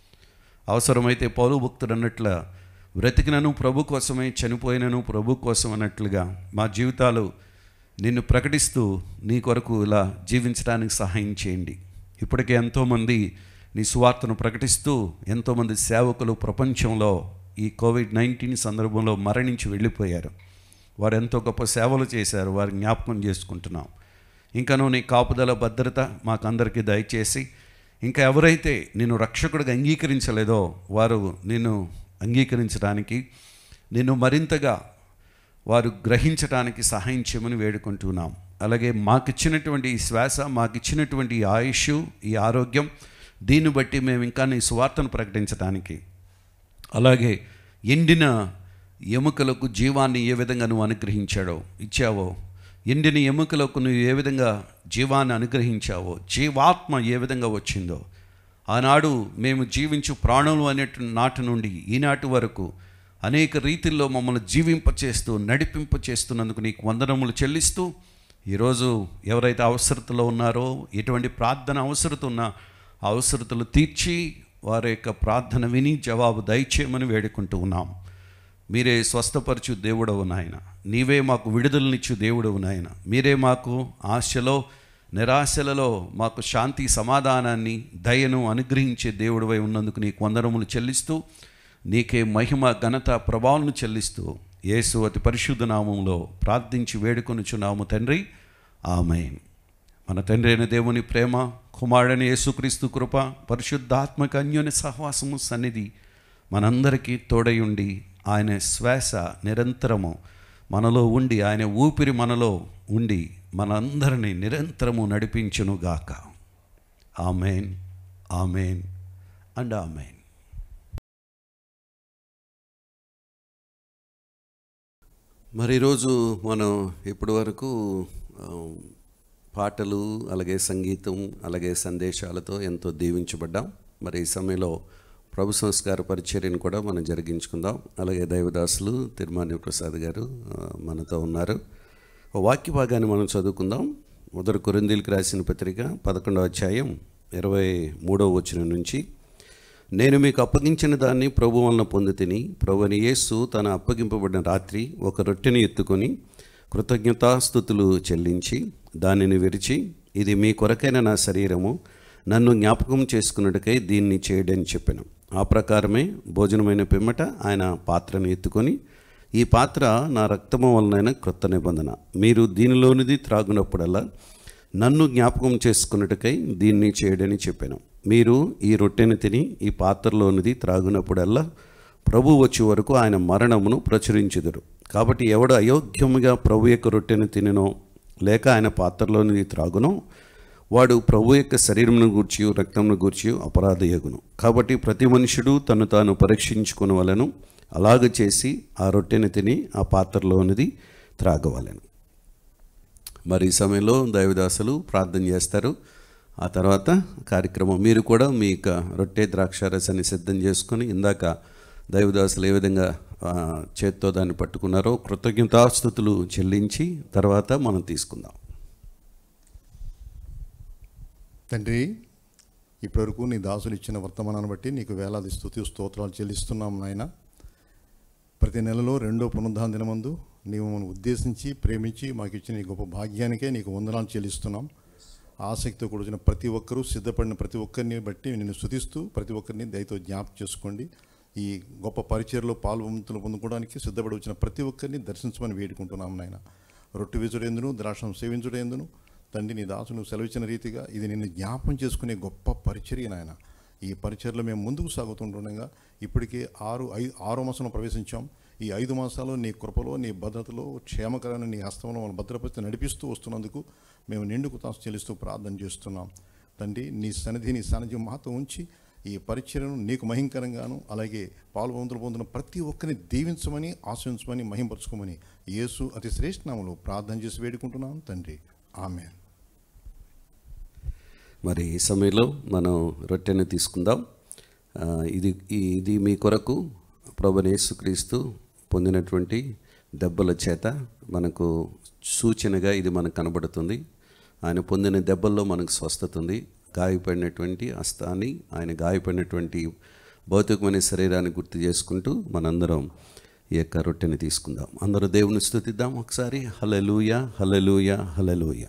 S1: అవసరమైతే పౌలు భక్తుడు అన్నట్ల బ్రతికినను ప్రభు కోసమే చనిపోయినను ప్రభు కోసం అన్నట్లుగా మా జీవితాలు నిన్ను ప్రకటిస్తూ నీ కొరకు ఇలా జీవించడానికి సహాయం చేయండి ఇప్పటికే ఎంతోమంది నీ సువార్తను ప్రకటిస్తూ ఎంతోమంది సేవకులు ప్రపంచంలో ఈ కోవిడ్ నైన్టీన్ సందర్భంలో మరణించి వెళ్ళిపోయారు వారు ఎంతో గొప్ప సేవలు చేశారు వారి జ్ఞాపకం చేసుకుంటున్నాం ఇంకనూ నీ కాపుదల భద్రత మాకందరికీ దయచేసి ఇంకా ఎవరైతే నిన్ను రక్షకుడిగా అంగీకరించలేదో వారు నిన్ను అంగీకరించడానికి నిన్ను మరింతగా వారు గ్రహించడానికి సహాయం చేయమని వేడుకుంటున్నాం అలాగే మాకిచ్చినటువంటి ఈ శ్వాస మాకిచ్చినటువంటి ఈ ఆయుష్ ఈ ఆరోగ్యం దీన్ని బట్టి మేము ఇంకా నీ సువార్తను ప్రకటించడానికి అలాగే ఎండిన ఎముకలకు జీవాన్ని ఏ విధంగా నువ్వు అనుగ్రహించాడో ఇచ్చావో ఎండిన ఎముకలకు నువ్వు ఏ విధంగా జీవాన్ని అనుగ్రహించావో జీవాత్మ ఏ విధంగా వచ్చిందో ఆనాడు మేము జీవించు ప్రాణులు అనేటు నాటి నుండి ఈనాటి వరకు అనేక రీతిల్లో మమ్మల్ని జీవింపచేస్తూ నడిపింపచేస్తున్నందుకు నీకు వందనములు చెల్లిస్తూ ఈరోజు ఎవరైతే అవసరతలో ఉన్నారో ఎటువంటి ప్రార్థన అవసరత ఉన్నా ఆ అవసరతలు తీర్చి వారి యొక్క ప్రార్థన విని జవాబు దయచేయమని వేడుకుంటూ ఉన్నాం మీరే స్వస్థపరచు దేవుడవు నాయన నీవే మాకు విడుదలనిచ్చు దేవుడవు నాయన మీరే మాకు ఆశలో నిరాశలలో మాకు శాంతి సమాధానాన్ని దయను అనుగ్రహించే దేవుడివై ఉన్నందుకు నీకు వందనములు చెల్లిస్తూ నీకే మహిమ ఘనత ప్రభావాలను చెల్లిస్తూ యేసు అతి పరిశుద్ధ నామంలో ప్రార్థించి వేడుకొనుచున్నాము తండ్రి ఆమెన్ మన తండ్రి అయిన దేవుని ప్రేమ కుమారుడని యేసుక్రీస్తు కృప పరిశుద్ధాత్మక అన్యోన్య సహవాసము సన్నిధి మనందరికీ తోడై ఉండి ఆయన శ్వాస నిరంతరము మనలో ఉండి ఆయన ఊపిరి మనలో ఉండి మనందరినీ నిరంతరము నడిపించునుగాక ఆమెన్ ఆమెన్ అండ్ ఆమెన్ మరి ఈరోజు మనం ఇప్పటి వరకు ఆ, పాటలు అలాగే సంగీతం అలాగే సందేశాలతో ఎంతో దీవించబడ్డాం మరి ఈ సమయంలో ప్రభు సంస్కార పరిచర్యను కూడా మనం జరిగించుకుందాం అలాగే దైవదాసులు తిరుమాని ప్రసాద్ గారు ఆ, మనతో ఉన్నారు ఓ వాక్య భాగాన్ని మనం చదువుకుందాం మొదటి కొరిందీలకు రాసిన పత్రిక పదకొండవ అధ్యాయం ఇరవై మూడవ వచనం నుంచి నేను మీకు అప్పగించిన దాన్ని ప్రభు వలన పొంది తిని ప్రభుని యేసు తన అప్పగింపబడిన రాత్రి ఒక రొట్టెని ఎత్తుకొని కృతజ్ఞతాస్థుతులు చెల్లించి దానిని విరిచి ఇది మీ కొరకైన నా శరీరము నన్ను జ్ఞాపకం చేసుకున్నట్టుకై దీన్ని చేయడని చెప్పాను ఆ ప్రకారమే భోజనమైన పిమ్మట ఆయన పాత్రను ఎత్తుకొని ఈ పాత్ర నా రక్తము వలనైన క్రొత్త నిబంధన మీరు దీనిలోనిది త్రాగునప్పుడల్లా నన్ను జ్ఞాపకం చేసుకున్నట్టుకై దీన్ని చేయడని చెప్పాను మీరు ఈ రొట్టెని తిని ఈ పాత్రలోనిది త్రాగునప్పుడల్లా ప్రభు వచ్చే వరకు ఆయన మరణమును ప్రచురించుదురు కాబట్టి ఎవడు అయోగ్యముగా ప్రభు యొక్క రొట్టెను తిననో లేక ఆయన పాత్రలోనిది త్రాగునో వాడు ప్రభు యొక్క శరీరమును గూర్చి రక్తమును గూర్చి అపరాధయగును కాబట్టి ప్రతి మనుషుడు తను తాను పరీక్షించుకుని వలను అలాగ చేసి ఆ రొట్టెని తిని ఆ పాత్రలోనిది త్రాగవలను మరి ఈ సమయంలో దైవదాసులు ప్రార్థన చేస్తారు ఆ తర్వాత కార్యక్రమం మీరు కూడా మీ యొక్క రొట్టె ద్రాక్షారసాన్ని సిద్ధం చేసుకొని ఇందాక దైవదాసులు ఏ విధంగా ఆ, చేత్తో దాన్ని పట్టుకున్నారో కృతజ్ఞతాస్థుతులు చెల్లించి తర్వాత మనం తీసుకుందాం
S5: తండ్రి ఇప్పటివరకు నీ దాసులు ఇచ్చిన వర్తమానాన్ని బట్టి నీకు వేలాది స్థుతి స్తోత్రాలు చెల్లిస్తున్నాం నాయన ప్రతి నెలలో రెండో పునరుద్ధాన దినమందు నీవు మనం ఉద్దేశించి ప్రేమించి మాకు ఇచ్చిన ఈ గొప్ప భాగ్యానికే నీకు వందనాలు చెల్లిస్తున్నాం ఆసక్తితో కూడిన ప్రతి ఒక్కరూ సిద్ధపడిన ప్రతి ఒక్కరిని బట్టి నిన్ను స్థుతిస్తూ ప్రతి ఒక్కరిని దయతో జ్ఞాపకం చేసుకోండి ఈ గొప్ప పరిచయలో పాల్వంతులు పొందుకోవడానికి సిద్ధపడి వచ్చిన ప్రతి ఒక్కరిని దర్శించమని వేడుకుంటున్నాం నాయన రొట్టె విజుడేందును ద్రాక్షం సేవించుడేందును తండ్రి నీ దాసును సెలవిచ్చిన రీతిగా ఇది నిన్ను జ్ఞాపం చేసుకునే గొప్ప పరిచర్య నాయన ఈ పరిచర్లో మేము ముందుకు సాగుతుండగా ఇప్పటికే ఆరు ఐదు ఆరో మాసంలో ప్రవేశించాం ఈ ఐదు మాసాలు నీ కృపలో నీ భద్రతలో క్షేమకరమైన నీ హస్తంలో మనం భద్రపరిచి నడిపిస్తూ వస్తున్నందుకు మేము నిండుకు తాసు చెల్లిస్తూ ప్రార్థన చేస్తున్నాం తండ్రి నీ సన్నిధి నీ సన్నిధి మాతో ఉంచి ఈ పరిచయను నీకు మహింకరంగాను అలాగే పాల్పొందులు పొందిన ప్రతి ఒక్కరిని దీవించమని ఆశించమని మహింపరచుకోమని యేసు అతి శ్రేష్ఠనామలో ప్రార్థన చేసి వేడుకుంటున్నాను తండ్రి ఆమె
S1: మరి ఈ సమయంలో మనం రొట్టెను తీసుకుందాం ఆ, ఇది ఈ- ఇది మీ కొరకు ప్రభు యేసుక్రీస్తు పొందినటువంటి దెబ్బల చేత మనకు సూచనగా ఇది మనకు కనబడుతుంది ఆయన పొందిన దెబ్బల్లో మనకు స్వస్థత ఉంది గాయపడినటువంటి హస్తాన్ని ఆయన గాయపడినటువంటి భౌతికమైన శరీరాన్ని గుర్తు చేసుకుంటూ మనందరం ఈ యొక్క రొట్టెని తీసుకుందాం అందరూ దేవుని స్థుతిద్దాం ఒకసారి హలలుయ హలలుయ హలలుయ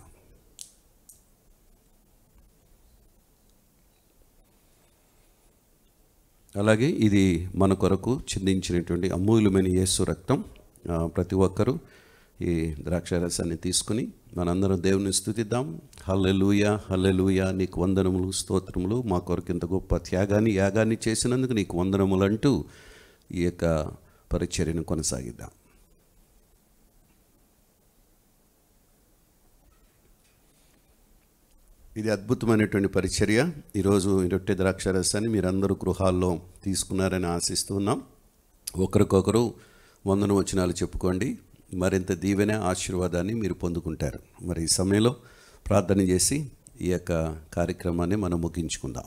S1: అలాగే ఇది మన కొరకు చిందించినటువంటి అమూల్యమైన యేసు రక్తం ఆ, ప్రతి ఒక్కరూ ఈ ద్రాక్షారసాన్ని తీసుకుని మనందరం దేవుని స్థుతిద్దాం హల్లెలూయ హల్లెలూయ నీకు వందనములు స్తోత్రములు మా కొరకు ఇంత గొప్ప త్యాగాన్ని యాగాన్ని చేసినందుకు నీకు వందనములు అంటూ ఈ యొక్క పరిచర్యను కొనసాగిద్దాం ఇది అద్భుతమైనటువంటి పరిచర్య ఈరోజు ఈ రొట్టె ద్రాక్షారసాన్ని మీరందరూ గృహాల్లో తీసుకున్నారని ఆశిస్తున్నాం ఒకరికొకరు వందన వచనాలు చెప్పుకోండి మరింత దీవెన ఆశీర్వాదాన్ని మీరు పొందుకుంటారు మరి ఈ సమయంలో ప్రార్థన చేసి ఈ యొక్క కార్యక్రమాన్ని మనం ముగించుకుందాం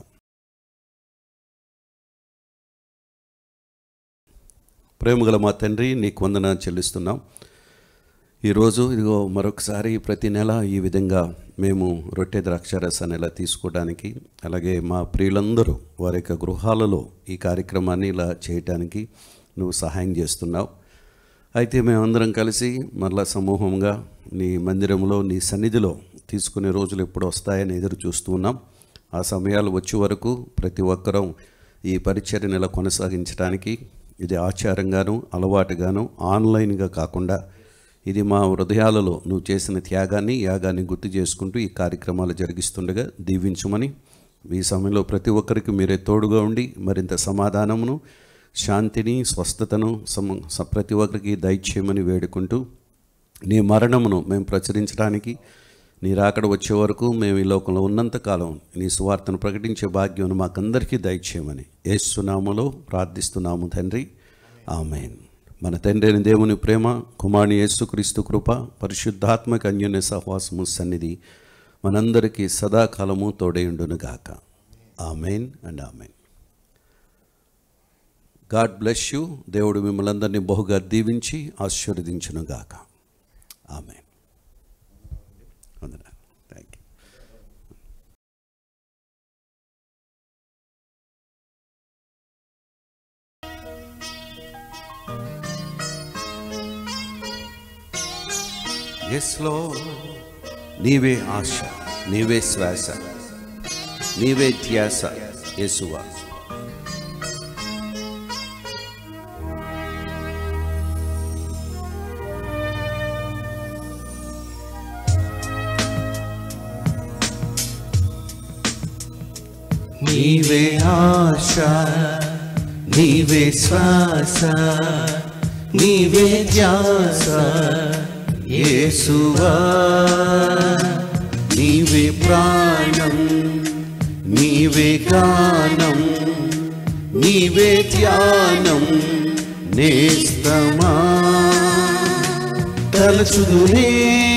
S1: ప్రేమగల మా తండ్రి నీకు వందన చెల్లిస్తున్నాం ఈరోజు ఇదిగో మరొకసారి ప్రతి నెల ఈ విధంగా మేము రొట్టె ద్రాక్షారసాన్ని ఇలా తీసుకోవడానికి అలాగే మా ప్రియులందరూ వారి యొక్క గృహాలలో ఈ కార్యక్రమాన్ని ఇలా చేయటానికి నువ్వు సహాయం చేస్తున్నావు అయితే మేమందరం కలిసి మరలా సమూహంగా నీ మందిరంలో నీ సన్నిధిలో తీసుకునే రోజులు ఎప్పుడు వస్తాయని ఎదురు చూస్తూ ఉన్నాం ఆ సమయాలు వచ్చే వరకు ప్రతి ఒక్కరూ ఈ పరిచర్యను ఇలా కొనసాగించడానికి ఇది ఆచారంగాను అలవాటుగాను ఆన్లైన్గా కాకుండా ఇది మా హృదయాలలో నువ్వు చేసిన త్యాగాన్ని యాగాన్ని గుర్తు చేసుకుంటూ ఈ కార్యక్రమాలు జరిగిస్తుండగా దీవించమని ఈ సమయంలో ప్రతి ఒక్కరికి మీరే తోడుగా ఉండి మరింత సమాధానమును శాంతిని స్వస్థతను సమ స- ప్రతి ఒక్కరికి దయచేయమని వేడుకుంటూ నీ మరణమును మేము ప్రచురించడానికి నీ రాకడ వచ్చే వరకు మేము ఈ లోకంలో ఉన్నంతకాలం నీ సువార్తను ప్రకటించే భాగ్యం మాకందరికీ దయచేయమని ఏసునామలో ప్రార్థిస్తున్నాము తండ్రి ఆమెన్ మన తండ్రి అయిన దేవుని ప్రేమ కుమారుని యేసుక్రీస్తు కృప పరిశుద్ధాత్మక అన్యోన్య సహవాసము సన్నిధి మనందరికీ సదాకాలము తోడైండునుగాక amen and amen God bless you దేవుడు మిమ్మల్ని అందరినీ బహుగా దీవించి ఆశీర్వదించునుగాక ఆమెన్ వందనాలు థ్యాంక్ యూ ఎస్లో నీవే ఆశ నీవే శ్వాస నీవే ధ్యాస యేసువా నీవే ఆశ నీవే శ్వాస నీవే ధ్యాస యేసువా నీవే ప్రాణం నీవే గానం నీవే ధ్యానం నేస్తమా తలచుదునే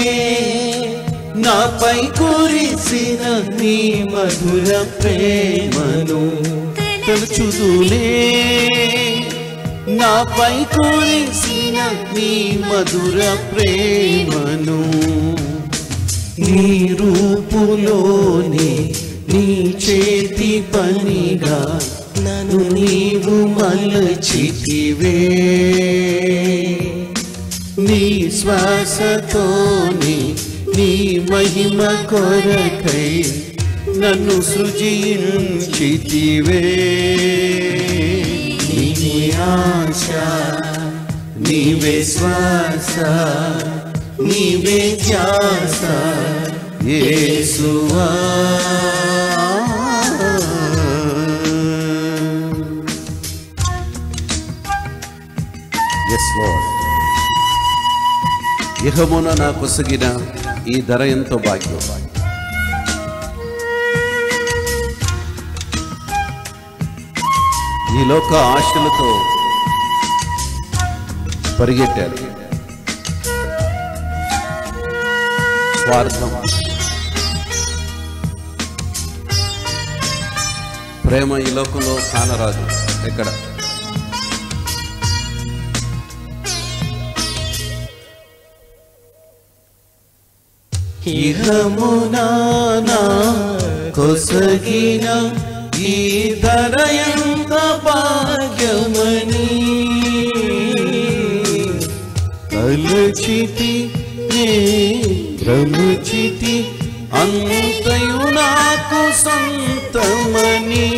S1: నాపై కురిసిన నీ మధుర ప్రేమను తలచుదునే నాపై కురిసిన నీ మధుర ప్రేమను నీ రూపులోనే నీ చేతి పనిగా నన్ను నీవు మలచితివే నీ శ్వాసతోని నీ మహిమ కొరకై నన్ను సృజించితివే నీవే ఆశ నీవే శ్వాస నీవే ధ్యాస యేసువా ఎస్ లార్డ్ ఇహమున నా కొసగిన ఈ ధర ఎంతో భాగ్యం ఈ లోక ఆశలతో పరిగెట్టారు స్వార్థం ప్రేమ ఈ లోకంలో కానరాదు ఎక్కడ
S6: ఇహమునానా కొసగిన ఈ ధరయంత భాగ్యమని కలచితి నే భ్రమచితి అంతయు నాకు సొంతమని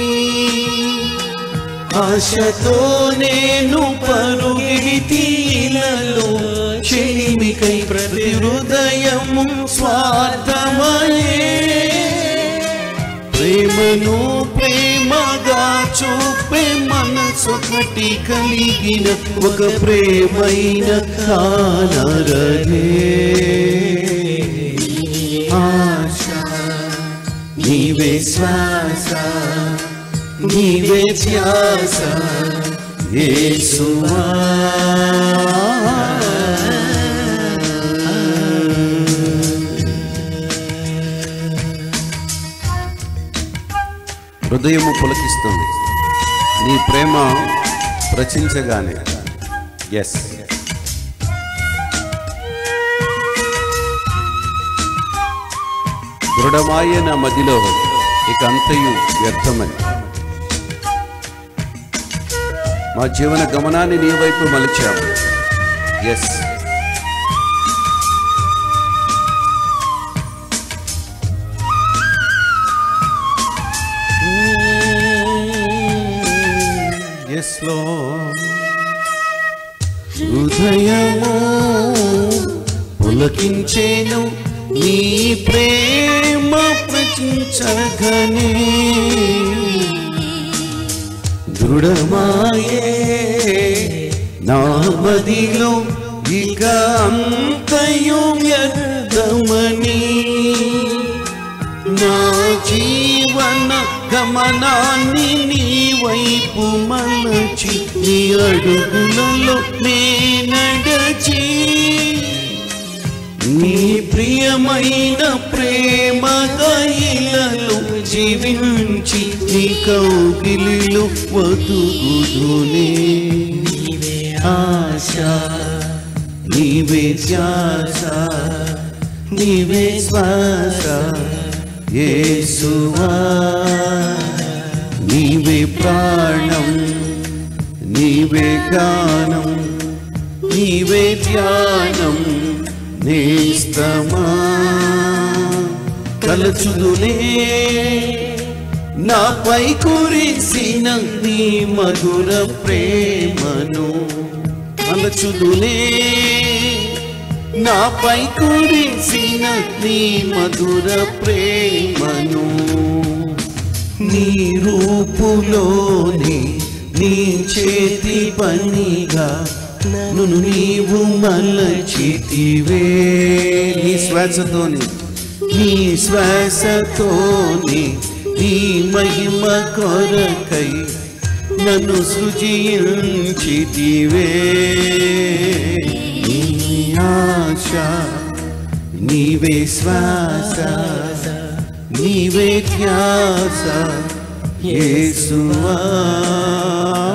S6: ఆశతో నేను పరుగిడితి ఇలలో చెలిమికై ప్రతి హృదయము స్వార్థమయే ప్రేమను ప్రేమగా చూపే మనసొకటి కలిగిన ఒక ప్రేమైన కానరనే ఆశ నీవే శ్వాస నీవే ధ్యాస యేసువా
S1: హృదయము పులకిస్తుంది నీ ప్రేమ ప్రచించగానే ఎస్ దృఢమాయ నా మదిలో ఇక అంతయు వ్యర్థమని మా జీవన గమనాన్ని నీ వైపు మలిచాము ఎస్
S6: ఎస్ లో హృదయము పులకించేను నీ ప్రేమ ప్రచించగనే దృఢమాయే నా మదిలో ఇక అంతయు వ్యర్థమని నా జీవన గమనాన్ని నీ వైపు మలచి నీ అడుగులలో నే నడచి నీ ప్రియమైన ప్రేమ గైలలో జీవించి నీ కౌగిలిలో వదుగుదునే నీవే ఆశ నీవే ధ్యాస నీవే శ్వాస యేసువా నీవే ప్రాణం నీవే గానం నీవే ధ్యానం నేస్తమా కలచుదులే నాపై కురిసిన నీ మధుర ప్రేమను కలచుదులే నాపై కురిసిన నీ మధుర ప్రేమను నీ రూపులోని నీ చేతి పనిగా నన్ను నీవు మలచితివే నీ శ్వాసతోని నీ శ్వాసతోని నీ మహిమ కొరకై నన్ను సృజించితివే నీ ఆశ నీవే శ్వాస నీవే ధ్యాస యేసువా